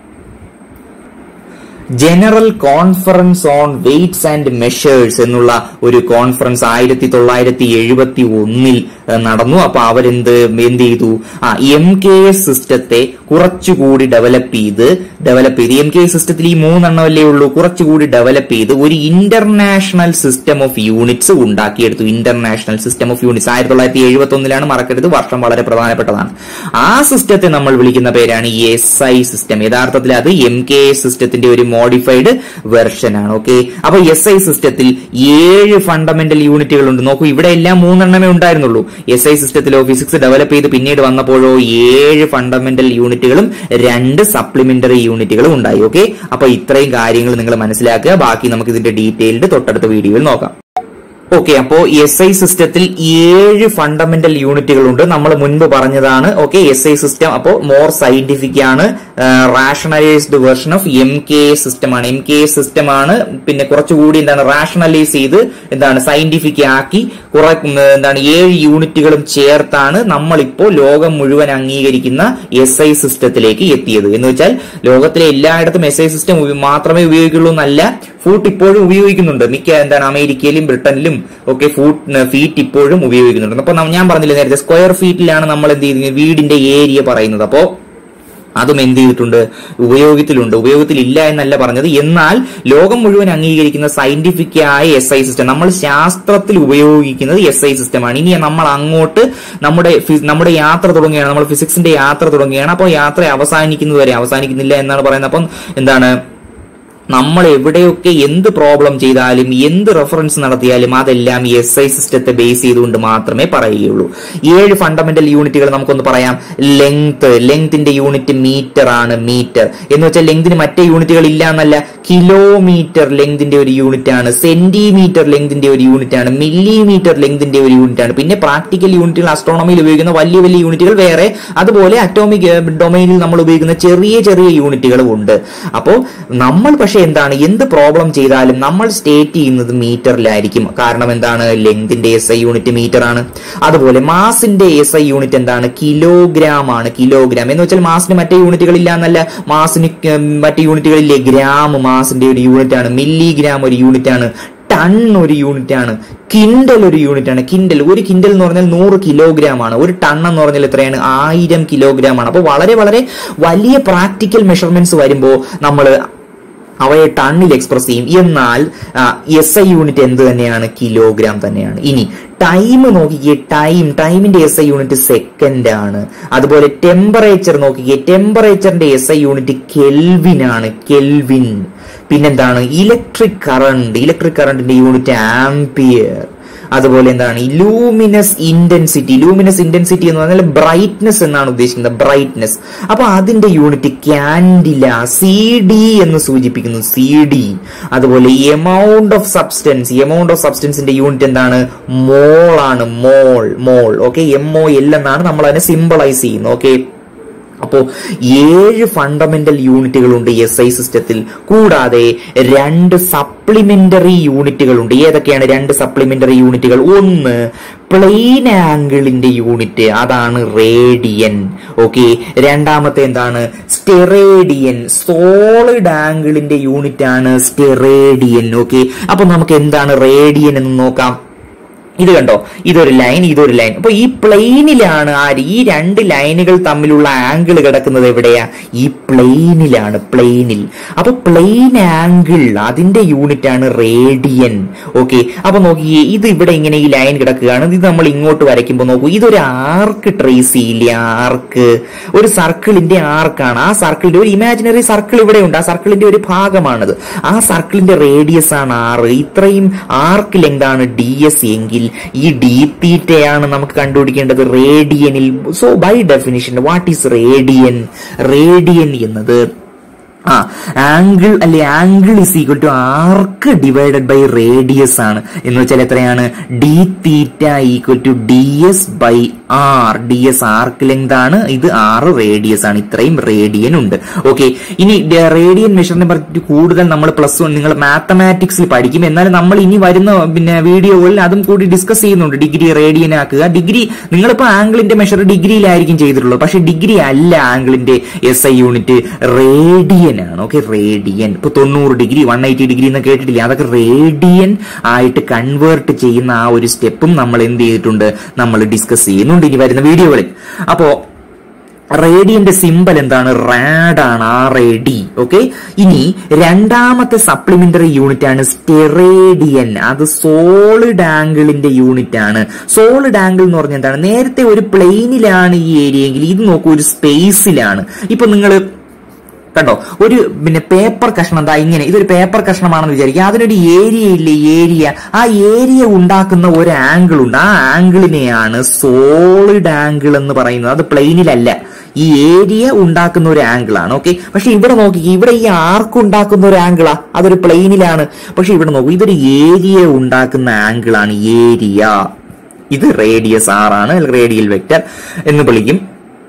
S1: general conference on weights and measures എന്നുള്ള ഒരു കോൺഫറൻസ് ആയിരത്തി തൊള്ളായിരത്തി എഴുപത്തി ഒന്നിൽ നടന്നു അപ്പൊ അവരെന്ത് എന്ത് ചെയ്തു ആ എം കെ എസ് സിസ്റ്റത്തെ കുറച്ചുകൂടി ഡെവലപ്പ് ചെയ്ത് ഡെവലപ്പ് ചെയ്ത് എം കെ എസ് സിസ്റ്റത്തിൽ ഈ മൂന്നെണ്ണമല്ലേ ഉള്ളൂ കുറച്ചുകൂടി ഡെവലപ്പ് ചെയ്ത് ഒരു ഇന്റർനാഷണൽ സിസ്റ്റം ഓഫ് യൂണിറ്റ്സ് ഉണ്ടാക്കിയെടുത്തു ഇന്റർനാഷണൽ സിസ്റ്റം ഓഫ് യൂണിറ്റ്സ് ആയിരത്തി തൊള്ളായിരത്തി എഴുപത്തി ഒന്നിലാണ് മറക്കരുത് വർഷം വളരെ പ്രധാനപ്പെട്ടതാണ് ആ സിസ്റ്റത്തെ നമ്മൾ വിളിക്കുന്ന പേരാണ് എസ് ഐ സിസ്റ്റം യഥാർത്ഥത്തിൽ അത് എം കെ എസ് സിസ്റ്റത്തിന്റെ ഒരു മോഡിഫൈഡ് വെർഷൻ ആണ് ഓക്കെ അപ്പൊ എസ് ഐ സിസ്റ്റത്തിൽ ഏഴ് ഫണ്ടമെന്റൽ യൂണിറ്റുകൾ ഉണ്ട് നോക്കൂ ഇവിടെ എല്ലാം മൂന്നെണ്ണമേ ഉണ്ടായിരുന്നുള്ളൂ എസ് ഐ സിസ്റ്റത്തിലോ ഫിസിക്സ് ഡെവലപ്പ് ചെയ്ത് പിന്നീട് വന്നപ്പോഴോ ഏഴ് ഫണ്ടമെന്റൽ യൂണിറ്റുകളും രണ്ട് സപ്ലിമെന്ററി യൂണിറ്റുകളും ഉണ്ടായി ഓക്കെ അപ്പൊ ഇത്രയും കാര്യങ്ങൾ നിങ്ങൾ മനസ്സിലാക്കുക ബാക്കി നമുക്ക് ഇതിന്റെ ഡീറ്റെയിൽഡ് തൊട്ടടുത്ത വീഡിയോയിൽ നോക്കാം ഓക്കെ അപ്പോ എസ് ഐ സിസ്റ്റത്തിൽ ഏഴ് ഫണ്ടമെന്റൽ യൂണിറ്റുകളുണ്ട് നമ്മൾ മുൻപ് പറഞ്ഞതാണ് ഓക്കെ എസ് ഐ സിസ്റ്റം അപ്പോ മോർ സയന്റിഫിക് ആണ് rationalised version of M K system ആണ് എം കെ സിസ്റ്റം ആണ് പിന്നെ കുറച്ചുകൂടി എന്താണ് റാഷണലൈസ് ചെയ്ത് എന്താണ് സയന്റിഫിക് ആക്കി കുറെ ഉം, എന്താണ് ഏഴ് യൂണിറ്റുകളും ചേർത്താണ് നമ്മളിപ്പോ ലോകം മുഴുവൻ അംഗീകരിക്കുന്ന എസ് ഐ സിസ്റ്റത്തിലേക്ക് എത്തിയത് എന്ന് വെച്ചാൽ ലോകത്തിലെ എല്ലായിടത്തും എസ് ഐ സിസ്റ്റം മാത്രമേ ഉപയോഗിക്കുള്ളൂ എന്നല്ല ഫൂട്ട് ഇപ്പോഴും ഉപയോഗിക്കുന്നുണ്ട് മിക്ക എന്താണ് അമേരിക്കയിലും ബ്രിട്ടനിലും ഒക്കെ ഫൂട്ട് ഫീറ്റ് ഇപ്പോഴും ഉപയോഗിക്കുന്നുണ്ട് അപ്പൊ നം- ഞാൻ പറഞ്ഞില്ലേ നേരത്തെ സ്ക്വയർ ഫീറ്റിലാണ് നമ്മൾ എന്ത് ചെയ്യുന്നത് വീടിന്റെ ഏരിയ പറയുന്നത് അപ്പോ അതും എന്ത് ചെയ്തിട്ടുണ്ട് ഉപയോഗത്തിലുണ്ട് ഉപയോഗത്തിലില്ല എന്നല്ല പറഞ്ഞത് എന്നാൽ ലോകം മുഴുവൻ അംഗീകരിക്കുന്ന സയന്റിഫിക് ആയ എസ് ഐ സിസ്റ്റം നമ്മൾ ശാസ്ത്രത്തിൽ ഉപയോഗിക്കുന്നത് എസ് ഐ സിസ്റ്റമാണ് ഇനി നമ്മൾ അങ്ങോട്ട് നമ്മുടെ ഫി- നമ്മുടെ യാത്ര തുടങ്ങുകയാണ് നമ്മൾ ഫിസിക്സിന്റെ യാത്ര തുടങ്ങുകയാണ് അപ്പോൾ യാത്ര അവസാനിക്കുന്നത് വരെ അവസാനിക്കുന്നില്ല എന്നാണ് പറയുന്നത് അപ്പം എന്താണ് നമ്മൾ എവിടെയൊക്കെ എന്ത് പ്രോബ്ലം ചെയ്താലും എന്ത് റെഫറൻസ് നടത്തിയാലും അതെല്ലാം എസ് ഐ സിസ്റ്റത്തെ ബേസ് ചെയ്തുകൊണ്ട് മാത്രമേ പറയുകയുള്ളൂ ഏഴ് ഫണ്ടമെന്റൽ യൂണിറ്റുകൾ നമുക്കൊന്ന് പറയാം ലെങ്ത് ലെങ്ത്തിന്റെ യൂണിറ്റ് മീറ്റർ ആണ് മീറ്റർ എന്ന് വെച്ചാൽ ലെങ്തിന് മറ്റേ യൂണിറ്റുകൾ ഇല്ല എന്നല്ല കിലോമീറ്റർ ലെങ്തിന്റെ ഒരു യൂണിറ്റ് ആണ് സെന്റിമീറ്റർ ലെങ്തിന്റെ ഒരു യൂണിറ്റ് ആണ് മില്ലിമീറ്റർ ലെങ്തിന്റെ ഒരു യൂണിറ്റ് ആണ് പിന്നെ പ്രാക്ടിക്കൽ യൂണിറ്റുകൾ അസ്ട്രോണമിയിൽ ഉപയോഗിക്കുന്ന വലിയ വലിയ യൂണിറ്റുകൾ വേറെ അതുപോലെ അറ്റോമിക് ഡൊമൈനിൽ നമ്മൾ ഉപയോഗിക്കുന്ന ചെറിയ ചെറിയ യൂണിറ്റുകളും ഉണ്ട് അപ്പോൾ നമ്മൾ പക്ഷെ എന്താണ് എന്ത് പ്രോബ്ലം ചെയ്താലും നമ്മൾ സ്റ്റേറ്റ് ചെയ്യുന്നത് മീറ്ററിലായിരിക്കും കാരണം എന്താണ് ലെങ്തിന്റെ എസ് ഐ യൂണിറ്റ് മീറ്റർ ആണ് അതുപോലെ മാസിന്റെ എസ് ഐ യൂണിറ്റ് എന്താണ് കിലോഗ്രാം ആണ് കിലോഗ്രാം എന്ന് വെച്ചാൽ മാസിന് മറ്റേ യൂണിറ്റുകൾ ഇല്ല എന്നല്ല മാസിന് ക- മറ്റു യൂണിറ്റുകളില്ലേ ഗ്രാം മാസിന്റെ ഒരു യൂണിറ്റ് ആണ് മില്ലിഗ്രാം ഒരു യൂണിറ്റ് ആണ് ടൺ ഒരു യൂണിറ്റ് ആണ് കിൻഡൽ ഒരു യൂണിറ്റ് ആണ് കിൻഡൽ ഒരു കിൻഡൽ എന്ന് പറഞ്ഞാൽ നൂറ് കിലോഗ്രാം ആണ് ഒരു ടൺ എന്ന് പറഞ്ഞാൽ എത്രയാണ് ആയിരം കിലോഗ്രാം ആണ് അപ്പോൾ വളരെ വളരെ വലിയ പ്രാക്ടിക്കൽ മെഷർമെന്റ്സ് വരുമ്പോൾ നമ്മൾ അവയെ ടണ്ണിൽ എക്സ്പ്രസ് ചെയ്യും എന്നാൽ എസ് ഐ യൂണിറ്റ് എന്ത് തന്നെയാണ് കിലോഗ്രാം തന്നെയാണ് ഇനി ടൈം നോക്കിക്കേ ടൈം ടൈമിന്റെ എസ് ഐ യൂണിറ്റ് സെക്കൻഡ് ആണ് അതുപോലെ ടെമ്പറേച്ചർ നോക്കിക്കേ ടെമ്പറേച്ചറിന്റെ എസ് ഐ യൂണിറ്റ് കെൽവിൻ ആണ് കെൽവിൻ പിന്നെന്താണ് ഇലക്ട്രിക് കറണ്ട് ഇലക്ട്രിക് കറണ്ടിന്റെ യൂണിറ്റ് ആംപിയർ അതുപോലെ എന്താണ് ലൂമിനസ് ഇന്റൻസിറ്റി ലൂമിനസ് ഇന്റൻസിറ്റി എന്ന് പറഞ്ഞാൽ ബ്രൈറ്റ്നെസ് എന്നാണ് ഉദ്ദേശിക്കുന്നത് ബ്രൈറ്റ്നെസ് അപ്പൊ അതിന്റെ യൂണിറ്റ് ക്യാൻഡില സി ഡി എന്ന് സൂചിപ്പിക്കുന്നു സി ഡി അതുപോലെ amount of substance amount of സബ്സ്റ്റൻസിന്റെ യൂണിറ്റ് എന്താണ് മോൾ ആണ് mole mole okay M O L എന്നാണ് നമ്മൾ അതിനെ സിമ്പിളൈസ് ചെയ്യുന്നത് ഓക്കെ അപ്പോ ഏഴ് ഫണ്ടമെന്റൽ യൂണിറ്റുകളുണ്ട് എസ് ഐ സിസ്റ്റത്തിൽ കൂടാതെ രണ്ട് സപ്ലിമെന്ററി യൂണിറ്റുകളുണ്ട് ഏതൊക്കെയാണ് രണ്ട് സപ്ലിമെന്ററി യൂണിറ്റുകൾ ഒന്ന് പ്ലെയിൻ ആംഗിളിന്റെ യൂണിറ്റ് അതാണ് റേഡിയൻ ഓക്കെ രണ്ടാമത്തെ എന്താണ് സ്റ്റെറേഡിയൻ സോളിഡ് ആംഗിളിന്റെ യൂണിറ്റ് ആണ് സ്റ്റെറേഡിയൻ ഓക്കെ അപ്പൊ നമുക്ക് എന്താണ് റേഡിയൻ എന്ന് നോക്കാം ഇത് കണ്ടോ ഇതൊരു ലൈൻ ഇതൊരു ലൈൻ അപ്പൊ ഈ പ്ലെയിനിലാണ് ആര് ഈ രണ്ട് ലൈനുകൾ തമ്മിലുള്ള ആംഗിൾ കിടക്കുന്നത് എവിടെയാ ഈ പ്ലെയിനിലാണ് പ്ലെയിനിൽ അപ്പൊ പ്ലെയിൻ ആംഗിൾ അതിന്റെ യൂണിറ്റ് ആണ് റേഡിയൻ ഓക്കെ അപ്പൊ നോക്കിയേ ഇത് ഇവിടെ ഇങ്ങനെ ഈ ലൈൻ കിടക്കുകയാണ് ഇത് നമ്മൾ ഇങ്ങോട്ട് വരയ്ക്കുമ്പോൾ നോക്കൂ ഇതൊരു ആർക്ക് ട്രേസ് ചെയ്യില്ലേ ആർക്ക് ഒരു സർക്കിളിന്റെ ആർക്കാണ് ആ സർക്കിളിന്റെ ഒരു ഇമാജിനറി സർക്കിൾ ഇവിടെ ഉണ്ട് ആ സർക്കിളിന്റെ ഒരു ഭാഗമാണത് ആ സർക്കിളിന്റെ റേഡിയസ് ആണ് ആറ് ഇത്രയും ആർക്ക് ലെങ്ത് ആണ് ഡി എസ് എങ്കിൽ ഈ ഡി തീറ്റയാണ് നമുക്ക് കണ്ടുപിടിക്കേണ്ടത് റേഡിയനിൽ so by definition what is radian radian എന്നത് ആ ആംഗിൾ അല്ലെ angle is equal to arc divided by radius ആണ് എന്ന് വെച്ചാൽ എത്രയാണ് D theta equal to D S by R D S arc length ആണ് ഇത് ആറ് റേഡിയസ് ആണ് ഇത്രയും റേഡിയൻ ഉണ്ട് ഓക്കെ ഇനി റേഡിയൻ മെഷറിനെ പറ്റി കൂടുതൽ നമ്മൾ പ്ലസ് വൺ നിങ്ങൾ മാത്തമാറ്റിക്സിൽ പഠിക്കും എന്നാൽ നമ്മൾ ഇനി വരുന്ന പിന്നെ വീഡിയോകളിൽ അതും കൂടി ഡിസ്കസ് ചെയ്യുന്നുണ്ട് ഡിഗ്രി റേഡിയൻ ആക്കുക ഡിഗ്രി നിങ്ങളിപ്പോ ആംഗിളിന്റെ മെഷർ ഡിഗ്രിയിലായിരിക്കും ചെയ്തിട്ടുള്ളത് പക്ഷെ ഡിഗ്രി അല്ല ആംഗിളിന്റെ എസ് ഐ യൂണിറ്റ് റേഡിയൻ ആണ് ഓക്കെ റേഡിയൻ ഇപ്പൊ തൊണ്ണൂറ് ഡിഗ്രി വൺ എയ്റ്റി ഡിഗ്രി എന്ന് കേട്ടിട്ടില്ല അതൊക്കെ റേഡിയൻ ആയിട്ട് കൺവേർട്ട് ചെയ്യുന്ന ആ ഒരു സ്റ്റെപ്പും നമ്മൾ എന്ത് ചെയ്തിട്ടുണ്ട് നമ്മൾ ഡിസ്കസ് ചെയ്യുന്നുണ്ട് ഇനി വരുന്ന വീഡിയോകളിൽ അപ്പോ റേഡിയന്റെ സിമ്പൽ എന്താണ് റാഡ് ആണ് ആർ എ ഡി ഓക്കെ ഇനി രണ്ടാമത്തെ സപ്ലിമെന്ററി യൂണിറ്റ് ആണ് സ്റ്റെറേഡിയൻ അത് സോളിഡ് ആംഗിളിന്റെ യൂണിറ്റ് ആണ് സോളിഡ് ആംഗിൾ എന്ന് പറഞ്ഞാൽ എന്താണ് നേരത്തെ ഒരു പ്ലെയിനിലാണ് ഈ ഏരിയ എങ്കിൽ ഇത് നോക്കൂ ഒരു സ്പേസിലാണ് ഇപ്പൊ നിങ്ങൾ കണ്ടോ ഒരു പിന്നെ പേപ്പർ കഷ്ണം എന്താ ഇങ്ങനെ ഇതൊരു പേപ്പർ കഷ്ണമാണെന്ന് വിചാരിക്കുക അതിനൊരു ഏരിയ ഇല്ലേ ഏരിയ ആ ഏരിയ ഉണ്ടാക്കുന്ന ഒരു ആംഗിൾ ഉണ്ട് ആ ആംഗിളിനെയാണ് സോളിഡ് ആംഗിൾ എന്ന് പറയുന്നത് അത് പ്ലെയിനിലല്ല ഈ ഏരിയ ഉണ്ടാക്കുന്ന ഒരു ആംഗിൾ ആണ് ഓക്കെ പക്ഷെ ഇവിടെ നോക്കി ഇവിടെ ഈ ആർക്ക് ഉണ്ടാക്കുന്ന ഒരു ആംഗിളാ അതൊരു പ്ലെയിനിലാണ് പക്ഷെ ഇവിടെ നോക്കൂ ഇതൊരു ഏരിയ ഉണ്ടാക്കുന്ന ആംഗിൾ ആണ് ഏരിയ ഇത് റേഡിയസ് ആർ ആണ് റേഡിയൽ വെക്റ്റർ എന്ന് വിളിക്കും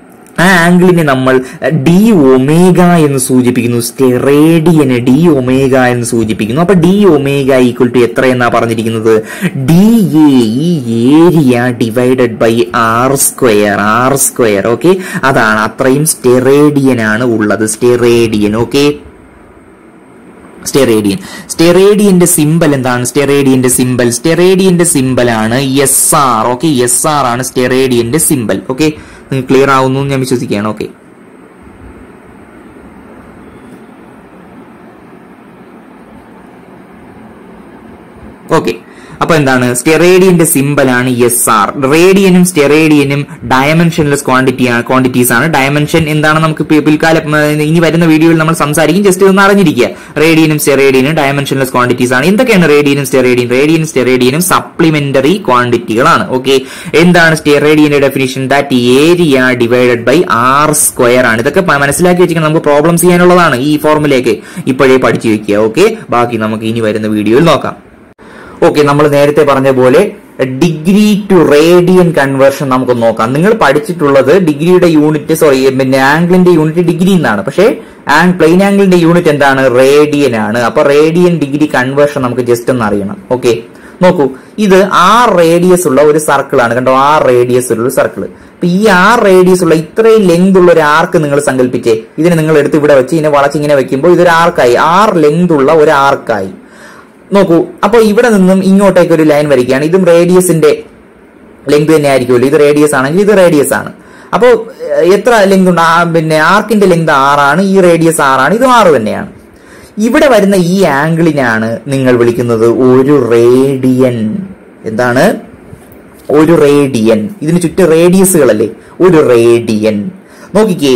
S1: ആ ആംഗിളിനെ നമ്മൾ ഡി ഒമേഗ എന്ന് സൂചിപ്പിക്കുന്നു സ്റ്റെറേഡിയന് ഡി ഒമേഗ എന്ന് സൂചിപ്പിക്കുന്നു അപ്പൊ ഡി ഒമേഗ ഈക്വൽ ടു എത്ര എന്നാ പറഞ്ഞിരിക്കുന്നത് ഡി എ ഈ area divided by R square R square okay അതാണ് അത്രയും സ്റ്റെറേഡിയൻ ആണ് ഉള്ളത് സ്റ്റെറേഡിയൻ ഓക്കെ സ്റ്റെറേഡിയൻ സ്റ്റെറേഡിയന്റെ സിമ്പൽ എന്താണ് സ്റ്റെറേഡിയന്റെ സിമ്പൽ സ്റ്റെറേഡിയന്റെ സിമ്പൽ ആണ് S R okay S R ആണ് സ്റ്റെറേഡിയന്റെ സിമ്പൽ ഓക്കെ നിങ്ങൾക്ക് ക്ലിയർ ആവുന്നു എന്ന് ഞാൻ വിശ്വസിക്കുകയാണ് ഓക്കെ ഓക്കെ അപ്പൊ എന്താണ് സ്റ്റെറേഡിയന്റെ സിമ്പൽ ആണ് എസ് ആർ റേഡിയനും സ്റ്റെറേഡിയനും ഡയമെൻഷൻലെസ് ക്വാണ്ടിറ്റി ക്വാണ്ടിറ്റീസ് ആണ് ഡയമെൻഷൻ എന്താണ് നമുക്ക് പി- പിൽക്കാലം ഉം, ഇനി വരുന്ന വീഡിയോയിൽ നമ്മൾ സംസാരിക്കും ജസ്റ്റ് ഒന്ന് അറിഞ്ഞിരിക്കുക റേഡിയനും സ്റ്റെറേഡിയനും ഡയമെൻഷൻലെസ് ക്വാണ്ടിറ്റീസ് ആണ് എന്തൊക്കെയാണ് റേഡിയനും സ്റ്റെറേഡിയൻ റേഡിയനും സ്റ്റെറേഡിയനും സപ്ലിമെന്ററി ക്വാണ്ടിറ്റികളാണ് ഓക്കെ എന്താണ് സ്റ്റെറേഡിയന്റെ definition that area divided by R square ആണ് ഇതൊക്കെ പ- മനസ്സിലാക്കി വെച്ചിട്ട് നമുക്ക് പ്രോബ്ലംസ് ചെയ്യാനുള്ളതാണ് ഈ ഫോർമുലയൊക്കെ ഇപ്പോഴേ പഠിച്ചു വെക്കുക ഓക്കെ ബാക്കി നമുക്ക് ഇനി വരുന്ന വീഡിയോയിൽ നോക്കാം ഓക്കെ നമ്മൾ നേരത്തെ പറഞ്ഞ പോലെ ഡിഗ്രി ടു റേഡിയൻ കൺവേർഷൻ നമുക്ക് നോക്കാം നിങ്ങൾ പഠിച്ചിട്ടുള്ളത് ഡിഗ്രിയുടെ യൂണിറ്റ് സോറി പിന്നെ ആംഗിളിന്റെ യൂണിറ്റ് ഡിഗ്രി എന്നാണ് പക്ഷേ പ്ലെയിൻ ആംഗിളിന്റെ യൂണിറ്റ് എന്താണ് റേഡിയൻ ആണ് അപ്പൊ റേഡിയൻ ഡിഗ്രി കൺവേർഷൻ നമുക്ക് ജസ്റ്റ് ഒന്ന് അറിയണം ഓക്കെ നോക്കൂ ഇത് ആർ റേഡിയസ് ഉള്ള ഒരു സർക്കിൾ ആണ് കണ്ടോ ആർ റേഡിയസ് ഉള്ള ഒരു സർക്കിൾ അപ്പൊ ഈ ആർ റേഡിയസ് ഉള്ള ഇത്രയും ലെങ്ത് ഉള്ള ഒരു ആർക്ക് നിങ്ങൾ സങ്കല്പിച്ചേ ഇതിനെ നിങ്ങൾ എടുത്ത് ഇവിടെ വെച്ച് ഇതിനെ വളച്ച് ഇങ്ങനെ വെക്കുമ്പോൾ ഇതൊരു ആർക്കായി ആർ ലെങ്ത് ഉള്ള ഒരു ആർക്കായി നോക്കൂ അപ്പൊ ഇവിടെ നിന്നും ഇങ്ങോട്ടേക്ക് ഒരു ലൈൻ വരികയാണ് ഇതും റേഡിയസിന്റെ ലെങ്ത് തന്നെ ആയിരിക്കുമല്ലോ ഇത് റേഡിയസ് ആണെങ്കിൽ ഇത് റേഡിയസ് ആണ് അപ്പോൾ എത്ര ലെങ്ത് ഉണ്ട് ആ, പിന്നെ ആർക്കിന്റെ ലെങ്ത് ആറാണ് ഈ റേഡിയസ് ആറാണ് ഇത് ആറ് തന്നെയാണ് ഇവിടെ വരുന്ന ഈ ആംഗിളിനാണ് നിങ്ങൾ വിളിക്കുന്നത് ഒരു റേഡിയൻ എന്താണ് ഒരു റേഡിയൻ ഇതിന് ചുറ്റും റേഡിയസുകളല്ലേ ഒരു റേഡിയൻ നോക്കിക്കേ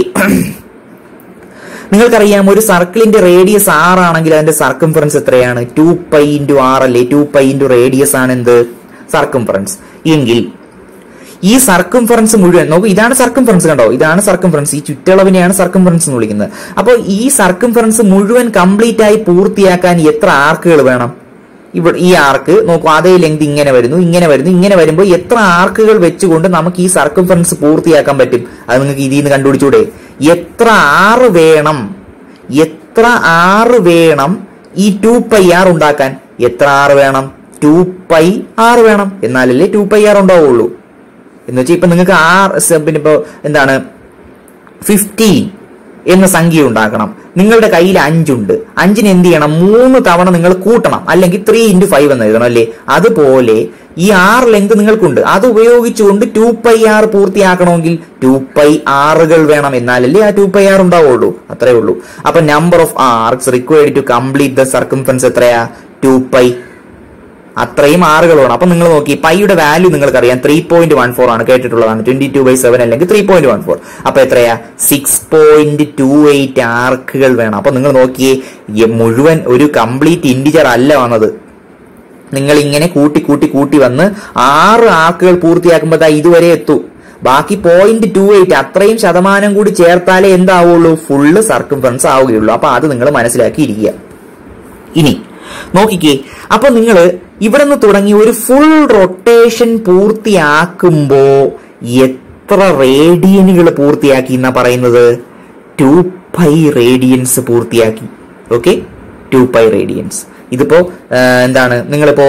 S1: നിങ്ങൾക്കറിയാം ഒരു സർക്കിളിന്റെ റേഡിയസ് ആർ ആണെങ്കിൽ അതിന്റെ സർക്കംഫറൻസ് എത്രയാണ് ടു പൈ ഇൻറ്റു ആർ അല്ലേ ടു പൈ ഇൻറ്റു റേഡിയസ് ആണ് എന്ത് സർക്കംഫറൻസ് എങ്കിൽ ഈ സർക്കംഫറൻസ് മുഴുവൻ നോക്കൂ ഇതാണ് സർക്കംഫറൻസ് കണ്ടോ ഇതാണ് സർക്കംഫറൻസ് ഈ ചുറ്റളവിനെയാണ് സർക്കംഫറൻസ് എന്ന് വിളിക്കുന്നത് അപ്പോൾ ഈ സർക്കംഫറൻസ് മുഴുവൻ കംപ്ലീറ്റ് ആയി പൂർത്തിയാക്കാൻ എത്ര ആർക്കുകൾ വേണം ഇവിടെ ഈ ആർക്ക് നോക്കൂ അതേ ലെങ്ത് ഇങ്ങനെ വരുന്നു ഇങ്ങനെ വരുന്നു ഇങ്ങനെ വരുമ്പോൾ എത്ര ആർക്കുകൾ വെച്ചുകൊണ്ട് നമുക്ക് ഈ സർക്കംഫറൻസ് പൂർത്തിയാക്കാൻ പറ്റും അത് നിങ്ങൾക്ക് ഇതിൽ നിന്ന് കണ്ടുപിടിച്ചൂടെ എത്ര ആറ് വേണം എത്ര ആറ് വേണം ഈ ടു പൈ ആർ ഉണ്ടാക്കാൻ എത്ര ആറ് വേണം ടു പൈ ആറ് വേണം എന്നാലല്ലേ ടു പൈ ആർ ഉണ്ടാവുള്ളൂ എന്ന് വെച്ചാൽ ഇപ്പൊ നിങ്ങൾക്ക് ആർ പിന്നെ ഇപ്പൊ എന്താണ് ഫിഫ്റ്റീൻ എന്ന സംഖ്യ ഉണ്ടാക്കണം നിങ്ങളുടെ കയ്യിൽ അഞ്ചുണ്ട് അഞ്ചിന് എന്ത് ചെയ്യണം മൂന്ന് തവണ നിങ്ങൾ കൂട്ടണം അല്ലെങ്കിൽ ത്രീ ഇൻറ്റു ഫൈവ് എന്ന് എഴുതണം അല്ലേ അതുപോലെ ഈ ആറ് ലെങ്ത് നിങ്ങൾക്കുണ്ട് അത് ഉപയോഗിച്ചുകൊണ്ട് ടു പൈ ആർ പൂർത്തിയാക്കണമെങ്കിൽ ടു പൈ ആറുകൾ വേണം എന്നാലല്ലേ ആ ടു പൈ ആർ ഉണ്ടാവുള്ളൂ അത്രേ ഉള്ളൂ അപ്പൊ number of arcs required to complete the circumference എത്രയാ ടു പൈ അത്രയും ആറുകൾ വേണം അപ്പൊ നിങ്ങൾ നോക്കി പൈയുടെ വാല്യൂ നിങ്ങൾക്കറിയാം ത്രീ പോയിന്റ് വൺ ഫോർ ആണ് കേട്ടിട്ടുള്ളതാണ് ട്വന്റി ടു ബൈ സെവൻ അല്ലെങ്കിൽ ത്രീ പോയിന്റ് വൺ ഫോർ അപ്പൊ എത്രയാ സിക്സ് പോയിന്റ് ടു എയ്റ്റ് ആർക്കുകൾ വേണം അപ്പൊ നിങ്ങൾ നോക്കിയേ ഈ മുഴുവൻ ഒരു കംപ്ലീറ്റ് ഇൻഡിജർ അല്ല വന്നത് നിങ്ങൾ ഇങ്ങനെ കൂട്ടി കൂട്ടി കൂട്ടി വന്ന് ആറ് ആർക്കുകൾ പൂർത്തിയാക്കുമ്പോൾ ദാ ഇതുവരെ എത്തൂ ബാക്കി പോയിന്റ് ടു എയ്റ്റ് അത്രയും ശതമാനം കൂടി ചേർത്താലേ എന്താവുള്ളൂ ഫുള്ള് സർക്കംഫറൻസ് ആവുകയുള്ളൂ അപ്പൊ അത് നിങ്ങൾ മനസ്സിലാക്കിയിരിക്കുക ഇനി നോക്കിക്കേ അപ്പൊ നിങ്ങൾ ഇവിടെ നിന്ന് തുടങ്ങി ഒരു ഫുൾ റൊട്ടേഷൻ പൂർത്തിയാക്കുമ്പോ എത്ര റേഡിയനുകൾ പൂർത്തിയാക്കി എന്നാ പറയുന്നത് ടു പൈ റേഡിയൻസ് പൂർത്തിയാക്കി ഓക്കെ ടു പൈ റേഡിയൻസ് ഇതിപ്പോ ആ, എന്താണ് നിങ്ങളിപ്പോ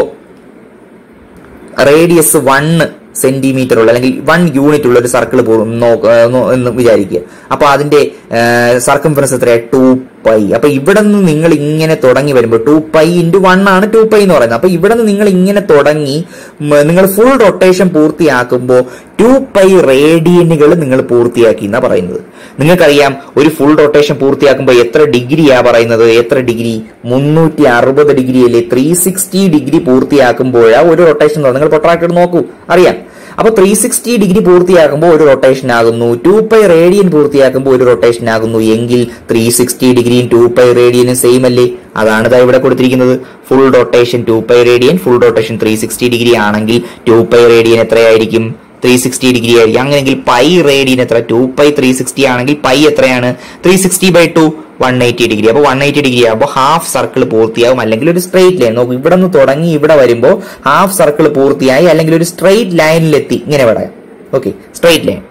S1: റേഡിയസ് വണ്ണ് സെന്റിമീറ്റർ ഉള്ള അല്ലെങ്കിൽ വൺ യൂണിറ്റ് ഉള്ള ഒരു സർക്കിൾ എന്ന് വിചാരിക്കുക അപ്പൊ അതിന്റെ സർക്കംഫറൻസ് എത്രയാ ടു പൈ അപ്പൊ ഇവിടെ നിന്ന് നിങ്ങൾ ഇങ്ങനെ തുടങ്ങി വരുമ്പോൾ ടു പൈ ഇൻറ്റു വൺ ആണ് ടു പൈ എന്ന് പറയുന്നത് അപ്പൊ ഇവിടെ നിന്ന് നിങ്ങൾ ഇങ്ങനെ തുടങ്ങി മ, നിങ്ങൾ ഫുൾ റൊട്ടേഷൻ പൂർത്തിയാക്കുമ്പോൾ ടു പൈ റേഡിയനുകൾ നിങ്ങൾ പൂർത്തിയാക്കി എന്നാ പറയുന്നത് നിങ്ങൾക്കറിയാം ഒരു ഫുൾ റൊട്ടേഷൻ പൂർത്തിയാക്കുമ്പോൾ എത്ര ഡിഗ്രിയാ പറയുന്നത് എത്ര ഡിഗ്രി മുന്നൂറ്റി അറുപത് ഡിഗ്രി അല്ലേ ത്രീ സിക്സ്റ്റി ഡിഗ്രി പൂർത്തിയാക്കുമ്പോഴാ ഒരു റൊട്ടേഷൻ നിങ്ങൾ പൊട്രാക്ടർ നോക്കൂ അറിയാം അപ്പൊ ത്രീ സിക്സ്റ്റി ഡിഗ്രി പൂർത്തിയാക്കുമ്പോൾ ഒരു റൊട്ടേഷൻ ആകുന്നു ടു പൈ റേഡിയൻ പൂർത്തിയാക്കുമ്പോൾ ഒരു റൊട്ടേഷൻ ആകുന്നു എങ്കിൽ ത്രീ സിക്സ്റ്റി ഡിഗ്രിയും ടു പൈ റേഡിയനും സെയിം അല്ലേ അതാണ് ഇതാ ഇവിടെ കൊടുത്തിരിക്കുന്നത് full rotation two pi radian full rotation three sixty degree ആണെങ്കിൽ ടു പൈ റേഡിയൻ എത്രയായിരിക്കും ത്രീ സിക്സ്റ്റി ഡിഗ്രി ആയിരിക്കും അങ്ങനെയെങ്കിൽ പൈ റേഡിയൻ എത്ര ടു പൈ ത്രീ സിക്സ്റ്റി ആണെങ്കിൽ പൈ എത്രയാണ് three sixty by two one eighty degree അപ്പോൾ വൺ എയ്റ്റി ഡിഗ്രി ആകുമ്പോൾ half circle പൂർത്തിയാവും അല്ലെങ്കിൽ ഒരു സ്ട്രെയിറ്റ് ലൈൻ നോക്കൂ ഇവിടെ നിന്ന് തുടങ്ങി ഇവിടെ വരുമ്പോൾ ഹാഫ് സർക്കിൾ പൂർത്തിയായി അല്ലെങ്കിൽ ഒരു സ്ട്രെയിറ്റ് ലൈനിലെത്തി ഇങ്ങനെ പറയാം ഓക്കെ സ്ട്രെയിറ്റ് ലൈൻ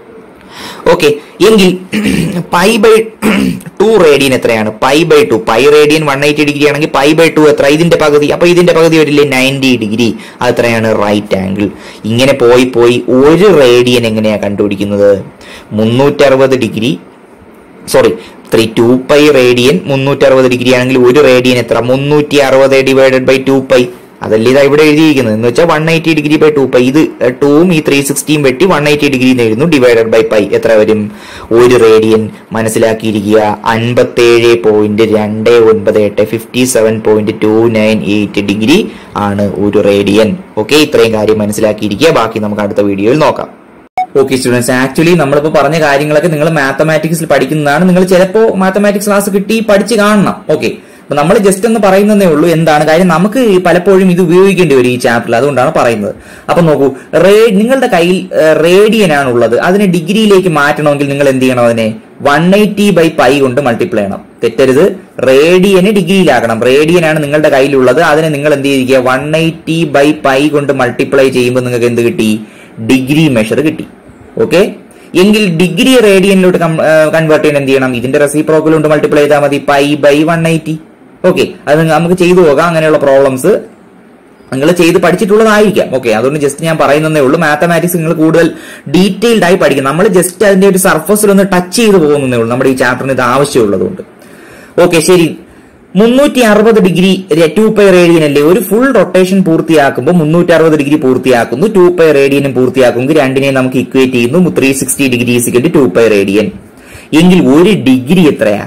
S1: ഓക്കെ എങ്കിൽ പൈ ബൈ ടു റേഡിയൻ എത്രയാണ് pi by two pi radian one eighty degree ആണെങ്കിൽ പൈ ബൈ ടു എത്ര ഇതിന്റെ പകുതി അപ്പൊ ഇതിന്റെ പകുതി വരില്ലേ നയൻറ്റി ഡിഗ്രി അത് എത്രയാണ് റൈറ്റ് ആംഗിൾ ഇങ്ങനെ പോയി പോയി ഒരു റേഡിയൻ എങ്ങനെയാ കണ്ടുപിടിക്കുന്നത് മുന്നൂറ്ററുപത് degree sorry three two pi radian മുന്നൂറ്റി അറുപത് ഡിഗ്രി ആണെങ്കിൽ ഒരു റേഡിയൻ എത്ര മുന്നൂറ്റി അറുപത് ഡിവൈഡഡ് ബൈ ടു പൈ അതല്ലേ ഇതാ ഇവിടെ എഴുതിയിരിക്കുന്നത് എന്ന് വെച്ചാൽ one eighty degree by two pi ഇത് ടൂവും ഈ ത്രീ സിക്സ്റ്റിയും വെട്ടി വൺ എയ്റ്റി ഡിഗ്രി എഴുതുന്നു ഡിവൈഡഡ് ബൈ പൈ എത്ര വരും ഒരു റേഡിയൻ മനസ്സിലാക്കിയിരിക്കുക അൻപത്തേഴ് പോയിന്റ് രണ്ട് ഒൻപത് എട്ട് fifty seven point two nine eight degree ആണ് ഒരു റേഡിയൻ ഓക്കെ ഇത്രയും കാര്യം മനസ്സിലാക്കിയിരിക്കുക ബാക്കി നമുക്ക് അടുത്ത വീഡിയോയിൽ നോക്കാം ഓക്കെ സ്റ്റുഡൻസ് ആക്ച്വലി നമ്മളിപ്പോ പറഞ്ഞ കാര്യങ്ങളൊക്കെ നിങ്ങൾ മാത്തമാറ്റിക്സിൽ പഠിക്കുന്നതാണ് നിങ്ങൾ ചിലപ്പോ മാത്തമാറ്റിക്സ് ക്ലാസ് കിട്ടി പഠിച്ച് കാണണം ഓക്കെ അപ്പൊ നമ്മൾ ജസ്റ്റ് ഒന്ന് പറയുന്നതേ ഉള്ളൂ എന്താണ് കാര്യം നമുക്ക് ഈ പലപ്പോഴും ഇത് ഉപയോഗിക്കേണ്ടി വരും ഈ ചാപ്റ്ററിൽ അതുകൊണ്ടാണ് പറയുന്നത് അപ്പൊ നോക്കൂ റേ നിങ്ങളുടെ കയ്യിൽ റേഡിയൻ ആണുള്ളത് അതിനെ ഡിഗ്രിയിലേക്ക് മാറ്റണമെങ്കിൽ നിങ്ങൾ എന്ത് ചെയ്യണം അതിനെ വൺ എയ്റ്റി ബൈ പൈ കൊണ്ട് മൾട്ടിപ്ലൈ ചെയ്യണം തെറ്റരുത് റേഡിയനെ ഡിഗ്രിയിലാക്കണം റേഡിയൻ ആണ് നിങ്ങളുടെ കയ്യിലുള്ളത് അതിനെ നിങ്ങൾ എന്ത് ചെയ്തിരിക്കുക വൺ എയ്റ്റി ബൈ പൈ കൊണ്ട് മൾട്ടിപ്ലൈ ചെയ്യുമ്പോൾ നിങ്ങൾക്ക് എന്ത് കിട്ടി ഡിഗ്രി മെഷർ കിട്ടി ഓക്കെ എങ്കിൽ ഡിഗ്രി റേഡിയനിലോട്ട് കൺവേർട്ട് ചെയ്യാൻ എന്ത് ചെയ്യണം ഇതിന്റെ റെസിപ്രോക്കൽ കൊണ്ട് മൾട്ടിപ്ലൈ ചെയ്താൽ മതി pi by one eighty okay അത് നമുക്ക് ചെയ്തു പോകാം അങ്ങനെയുള്ള പ്രോബ്ലംസ് നിങ്ങൾ ചെയ്ത് പഠിച്ചിട്ടുള്ളതായിരിക്കാം ഓക്കെ അതുകൊണ്ട് ജസ്റ്റ് ഞാൻ പറയുന്നതേ ഉള്ളൂ മാത്തമാറ്റിക്സ് നിങ്ങൾ കൂടുതൽ ഡീറ്റെയിൽഡ് ആയി പഠിക്കും നമ്മൾ ജസ്റ്റ് അതിന്റെ ഒരു സർഫസിൽ ഒന്ന് ടച്ച് ചെയ്ത് പോകുന്നതേ ഉള്ളൂ നമ്മുടെ ഈ ചാപ്റ്ററിന് ഇത് ആവശ്യമുള്ളതുകൊണ്ട് ഓക്കെ ശരി മുന്നൂറ്റി അറുപത് ഡിഗ്രി ടു പൈ റേഡിയൻ അല്ലേ ഒരു ഫുൾ റൊട്ടേഷൻ പൂർത്തിയാക്കുമ്പോൾ മുന്നൂറ്റി അറുപത് ഡിഗ്രി പൂർത്തിയാക്കുന്നു ടു പൈ റേഡിയനും പൂർത്തിയാക്കുമെങ്കിൽ രണ്ടിനെയും നമുക്ക് ഇക്വേറ്റ് ചെയ്യുന്നു three sixty degree is equal two pi radian എങ്കിൽ ഒരു ഡിഗ്രി എത്രയാ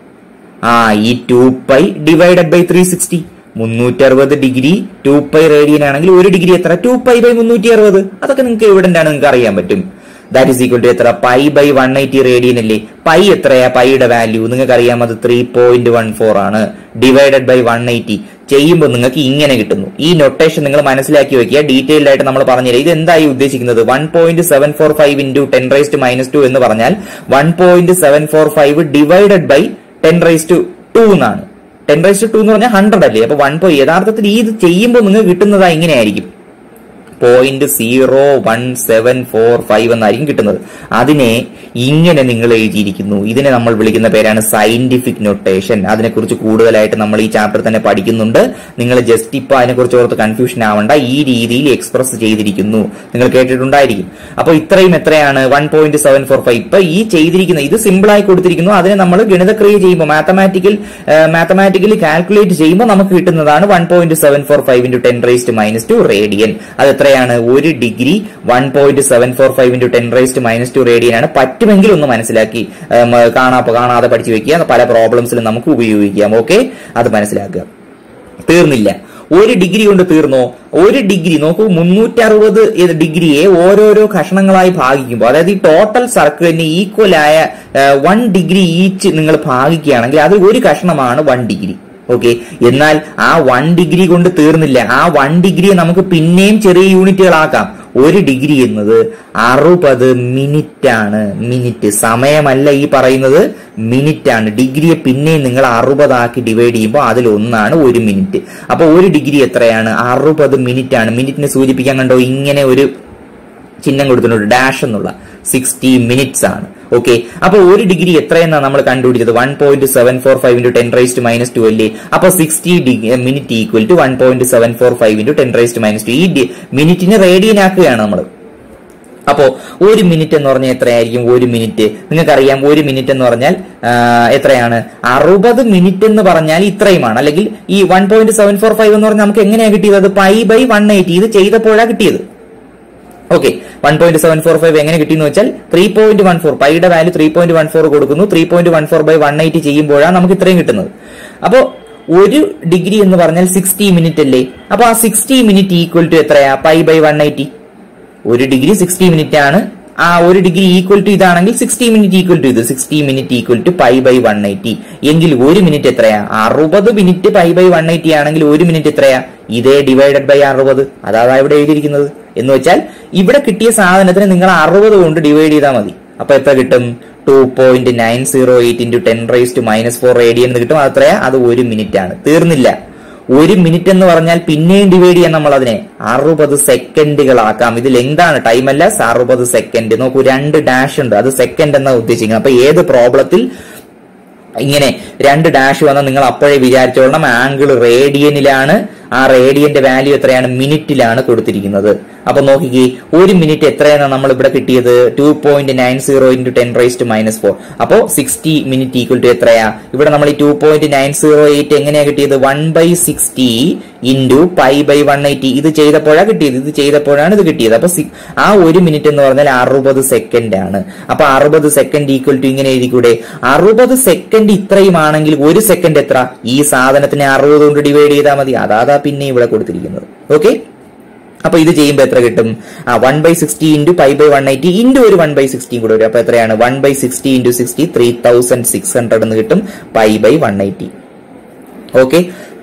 S1: ആ ഈ two pi divided by three sixty മുന്നൂറ്റി അറുപത് ഡിഗ്രി ടു പൈ റേഡിയൻ ആണെങ്കിൽ ഒരു ഡിഗ്രി എത്ര ടു പൈ ബൈ മുന്നൂറ്റി അറുപത് അതൊക്കെ നിങ്ങൾക്ക് എവിഡന്റ് ആണ് നിങ്ങൾക്ക് അറിയാൻ പറ്റും ദാറ്റ് ഈസ് ഈക്വൽ ടു എത്ര pi by one eighty radian അല്ലേ പൈ എത്രയാ പൈയുടെ വാല്യൂ നിങ്ങൾക്ക് അറിയാം അത് ത്രീ പോയിന്റ് വൺ ഫോർ ആണ് ഡിവൈഡഡ് ബൈ വൺ എയ്റ്റി ചെയ്യുമ്പോൾ നിങ്ങൾക്ക് ഇങ്ങനെ കിട്ടുന്നു ഈ നൊട്ടേഷൻ നിങ്ങൾ മനസ്സിലാക്കി വെക്കുക ഡീറ്റെയിൽഡ് ആയിട്ട് നമ്മൾ പറഞ്ഞില്ല ഇത് എന്തായി ഉദ്ദേശിക്കുന്നത് one point seven four five into ten raise to minus two എന്ന് പറഞ്ഞാൽ one point seven four five divided by ten raise to two എന്നാണ് ടെൻ റൈസ് ടു ടു എന്ന് പറഞ്ഞാൽ ഹൺഡ്രഡ് അല്ലേ അപ്പൊ വൺ പോയി യഥാർത്ഥത്തിൽ ഈ ഇത് ചെയ്യുമ്പോൾ നിങ്ങൾക്ക് കിട്ടുന്നതാ ഇങ്ങനെയായിരിക്കും point zero one seven four five എന്നായിരിക്കും കിട്ടുന്നത് അതിനെ ഇങ്ങനെ നിങ്ങൾ എഴുതിയിരിക്കുന്നു ഇതിനെ നമ്മൾ വിളിക്കുന്ന പേരാണ് സയന്റിഫിക് നൊട്ടേഷൻ അതിനെക്കുറിച്ച് കൂടുതലായിട്ട് നമ്മൾ ഈ ചാപ്റ്റർ തന്നെ പഠിക്കുന്നുണ്ട് നിങ്ങൾ ജസ്റ്റ് ഇപ്പൊ അതിനെക്കുറിച്ച് ഓർത്ത് കൺഫ്യൂഷൻ ആവണ്ട ഈ രീതിയിൽ എക്സ്പ്രസ് ചെയ്തിരിക്കുന്നു നിങ്ങൾ കേട്ടിട്ടുണ്ടായിരിക്കും അപ്പൊ ഇത്രയും എത്രയാണ് one point seven four five ഇപ്പൊ ഈ ചെയ്തിരിക്കുന്ന ഇത് സിമ്പിൾ ആയി കൊടുത്തിരിക്കുന്നു അതിനെ നമ്മൾ ഗണിതക്രിയ ചെയ്യുമ്പോൾ മാത്തമാറ്റിക്കൽ മാത്തമാറ്റിക്കലി കാൽക്കുലേറ്റ് ചെയ്യുമ്പോൾ നമുക്ക് കിട്ടുന്നതാണ് one point seven four five into ten raised minus two radian അത് എത്രയാണ് ഒരു degree one point seven four five into ten raised minus two radian ആണ് പറ്റുമെങ്കിൽ ഒന്ന് മനസ്സിലാക്കി ഉം, കാണാ കാണാതെ പഠിച്ചു വെക്കുക പല പ്രോബ്ലംസിലും നമുക്ക് ഉപയോഗിക്കാം ഓക്കെ അത് മനസ്സിലാക്കുക തീർന്നില്ല ഒരു ഡിഗ്രി കൊണ്ട് തീർന്നോ ഒരു ഡിഗ്രി നോക്കൂ മുന്നൂറ്റി അറുപത് ഡിഗ്രിയെ ഓരോരോ കഷണങ്ങളായി ഭാഗിക്കുമ്പോൾ അതായത് ഈ ടോട്ടൽ സർക്കിളിന് ഈക്വൽ ആയ വൺ ഡിഗ്രി ഈച്ച് നിങ്ങൾ ഭാഗിക്കുകയാണെങ്കിൽ അത് ഒരു കഷണമാണ് വൺ ഡിഗ്രി ഓക്കെ എന്നാൽ ആ വൺ ഡിഗ്രി കൊണ്ട് തീർന്നില്ല ആ വൺ ഡിഗ്രിയെ നമുക്ക് പിന്നെയും ചെറിയ യൂണിറ്റുകളാക്കാം ഒരു ഡിഗ്രി എന്നത് അറുപത് മിനിറ്റ് ആണ് മിനിറ്റ് സമയമല്ല ഈ പറയുന്നത് മിനിറ്റ് ആണ് ഡിഗ്രിയെ പിന്നെയും നിങ്ങൾ അറുപതാക്കി ഡിവൈഡ് ചെയ്യുമ്പോൾ അതിൽ ഒന്നാണ് ഒരു മിനിറ്റ് അപ്പൊ ഒരു ഡിഗ്രി എത്രയാണ് അറുപത് മിനിറ്റ് ആണ് മിനിറ്റിനെ സൂചിപ്പിക്കാൻ കണ്ടോ ഇങ്ങനെ ഒരു ചിഹ്നം കൊടുത്തിട്ടുണ്ട് ഡാഷ് എന്നുള്ള സിക്സ്റ്റി മിനിറ്റ്സ് ആണ് ഓക്കെ അപ്പൊ ഒരു ഡിഗ്രി എത്രയെന്നാണ് നമ്മൾ കണ്ടുപിടിച്ചത് one point seven four five into ten raised minus two അല്ലേ അപ്പൊ sixty minute equal to one point seven four five into ten raised minus two ഈ ഡി- മിനിറ്റിനെ റേഡിയൻ ആക്കുകയാണ് നമ്മൾ അപ്പോ ഒരു മിനിറ്റ് എന്ന് പറഞ്ഞാൽ എത്രയായിരിക്കും ഒരു മിനിറ്റ് നിങ്ങൾക്കറിയാം ഒരു മിനിറ്റ് എന്ന് പറഞ്ഞാൽ ആ, എത്രയാണ് അറുപത് മിനിറ്റ് എന്ന് പറഞ്ഞാൽ ഇത്രയുമാണ് അല്ലെങ്കിൽ ഈ one point seven four five എന്ന് പറഞ്ഞാൽ നമുക്ക് എങ്ങനെയാ കിട്ടിയത് അത് പൈ ബൈ വൺ എയ്റ്റി ഇത് ചെയ്തപ്പോഴാണ് കിട്ടിയത് okay one point seven four five എങ്ങനെ കിട്ടിയെന്ന് വെച്ചാൽ ത്രീ പോയിന്റ് വൺ ഫോർ പൈയുടെ value three point one four കൊടുക്കുന്നു three point one four by one eighty ചെയ്യുമ്പോഴാണ് നമുക്ക് ഇത്രയും കിട്ടുന്നത് അപ്പോ ഒരു ഡിഗ്രി എന്ന് പറഞ്ഞാൽ സിക്സ്റ്റി മിനിറ്റ് അല്ലേ അപ്പൊ ആ സിക്സ്റ്റി മിനിറ്റ് ഈക്വൽ ടു എത്രയാ പൈ ബൈ വൺ എയ്റ്റി ഒരു ഡിഗ്രി സിക്സ്റ്റി മിനിറ്റ് ആണ് ആ ഒരു ഡിഗ്രി ഈക്വൽ ടു ഇതാണെങ്കിൽ സിക്സ്റ്റി മിനിറ്റ് ഈക്വൽ ടു ഇത് sixty minute equal to pi by one eighty എങ്കിൽ ഒരു മിനിറ്റ് എത്രയാ അറുപത് minute pi by one eighty ആണെങ്കിൽ ഒരു മിനിറ്റ് എത്രയാ ഇതേ ഡിവൈഡഡ് ബൈ അറുപത് അതാണ് ഇവിടെ എഴുതിയിരിക്കുന്നത് എന്ന് വെച്ചാൽ ഇവിടെ കിട്ടിയ സാധനത്തിന് നിങ്ങൾ അറുപത് കൊണ്ട് ഡിവൈഡ് ചെയ്താൽ മതി അപ്പൊ എത്ര കിട്ടും two point nine zero eight into ten raise to minus four radian എന്ന് കിട്ടും അത് എത്രയാ അത് ഒരു മിനിറ്റ് ആണ് തീർന്നില്ല ഒരു മിനിറ്റ് എന്ന് പറഞ്ഞാൽ പിന്നെയും ഡിവൈഡ് ചെയ്യാൻ നമ്മൾ അതിനെ അറുപത് സെക്കൻഡുകളാക്കാം ഇതിൽ എന്താണ് ടൈം അല്ല അറുപത് സെക്കൻഡ് നോക്കൂ രണ്ട് ഡാഷ് ഉണ്ട് അത് സെക്കൻഡ് എന്നാ ഉദ്ദേശിക്കുന്നത് അപ്പൊ ഏത് പ്രോബ്ലത്തിൽ ഇങ്ങനെ രണ്ട് ഡാഷ് വന്നാൽ നിങ്ങൾ അപ്പോഴേ വിചാരിച്ചോളണം ആംഗിൾ റേഡിയനിലാണ് ആ റേഡിയന്റെ വാല്യൂ എത്രയാണ് മിനിറ്റിലാണ് കൊടുത്തിരിക്കുന്നത് അപ്പൊ നോക്കിക്കേ ഒരു മിനിറ്റ് എത്രയാണ് നമ്മൾ ഇവിടെ കിട്ടിയത് two point nine zero into ten raise to minus four അപ്പോ സിക്സ്റ്റി മിനിറ്റ് ഈക്വൽ ടു എത്രയാ ഇവിടെ നമ്മൾ ഈ two point nine zero eight എങ്ങനെയാ കിട്ടിയത് one by sixty into pi by one eighty ഇത് ചെയ്തപ്പോഴാണ് കിട്ടിയത് ഇത് ചെയ്തപ്പോഴാണ് ഇത് കിട്ടിയത് അപ്പൊ സി- ആ ഒരു മിനിറ്റ് എന്ന് പറഞ്ഞാൽ അറുപത് സെക്കൻഡ് ആണ് അപ്പൊ അറുപത് സെക്കൻഡ് ഈക്വൽ ടു ഇങ്ങനെ എഴുതിക്കൂടെ അറുപത് സെക്കൻഡ് ഇത്രയും ആണെങ്കിൽ ഒരു സെക്കൻഡ് എത്ര ഈ സാധനത്തിനെ അറുപത് കൊണ്ട് ഡിവൈഡ് ചെയ്താൽ മതി അതാതാ പിന്നെ ഇവിടെ കൊടുത്തിരിക്കുന്നത് ഓക്കെ അപ്പൊ ഇത് ചെയ്യുമ്പോൾ എത്ര കിട്ടും ആ one by sixty into pi by one eighty into ഒരു വൺ ബൈ സിക്സ്റ്റിയും കൂടെ വരും അപ്പൊ എത്രയാണ് one by sixty into sixty three thousand six hundred എന്ന് കിട്ടും pi by one eighty okay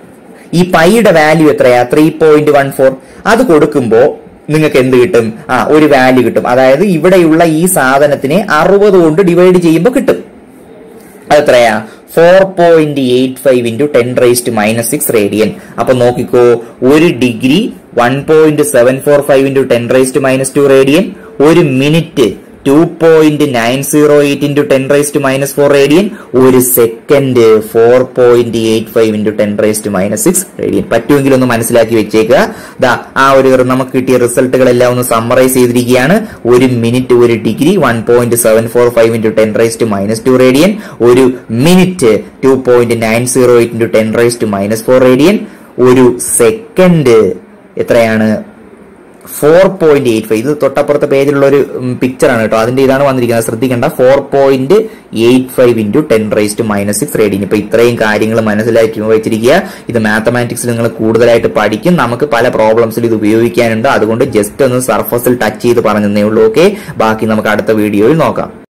S1: ഈ പൈയുടെ വാല്യൂ എത്രയാ ത്രീ പോയിന്റ് വൺ ഫോർ അത് കൊടുക്കുമ്പോ നിങ്ങൾക്ക് എന്ത് കിട്ടും ആ ഒരു വാല്യൂ കിട്ടും അതായത് ഇവിടെയുള്ള ഈ സാധനത്തിനെ അറുപത് കൊണ്ട് ഡിവൈഡ് ചെയ്യുമ്പോൾ കിട്ടും അതെത്രയാ four point eight five into ten raise to minus six radian അപ്പൊ നോക്കിക്കോ ഒരു degree one point seven four five into ten raise to minus two radian ഒരു minute two point nine zero eight into ten raise to minus four radian ഒരു second four point eight five into ten raise to minus six radian പറ്റുമെങ്കിൽ ഒന്ന് മനസ്സിലാക്കി വെച്ചേക്കുക ദാ ആ ഒരു നമുക്ക് കിട്ടിയ റിസൾട്ടുകളെല്ലാം ഒന്ന് സമ്മറൈസ് ചെയ്തിരിക്കുകയാണ് ഒരു മിനിറ്റ് ഒരു degree one point seven four five into ten raise to minus two radian ഒരു minute two point nine zero eight into ten raise to minus four radian ഒരു സെക്കൻഡ് എത്രയാണ് ഫോർ പോയിന്റ് എയ്റ്റ് ഫൈവ് ഇത് തൊട്ടപ്പുറത്തെ പേജിലുള്ള ഒരു പിക്ചറാണ് കേട്ടോ അതിന്റെ ഇതാണ് വന്നിരിക്കുന്നത് ശ്രദ്ധിക്കേണ്ട four point eight five into ten raise to minus six radian ഇപ്പൊ ഇത്രയും കാര്യങ്ങൾ മനസ്സിലാക്കി വെച്ചിരിക്കുക ഇത് മാത്തമാറ്റിക്സിൽ നിങ്ങൾ കൂടുതലായിട്ട് പഠിക്കും നമുക്ക് പല പ്രോബ്ലംസിൽ ഇത് ഉപയോഗിക്കാനുണ്ട് അതുകൊണ്ട് ജസ്റ്റ് ഒന്ന് സർഫസിൽ ടച്ച് ചെയ്ത് പറഞ്ഞതേ ഉള്ളൂ ഓക്കെ ബാക്കി നമുക്ക് അടുത്ത വീഡിയോയിൽ നോക്കാം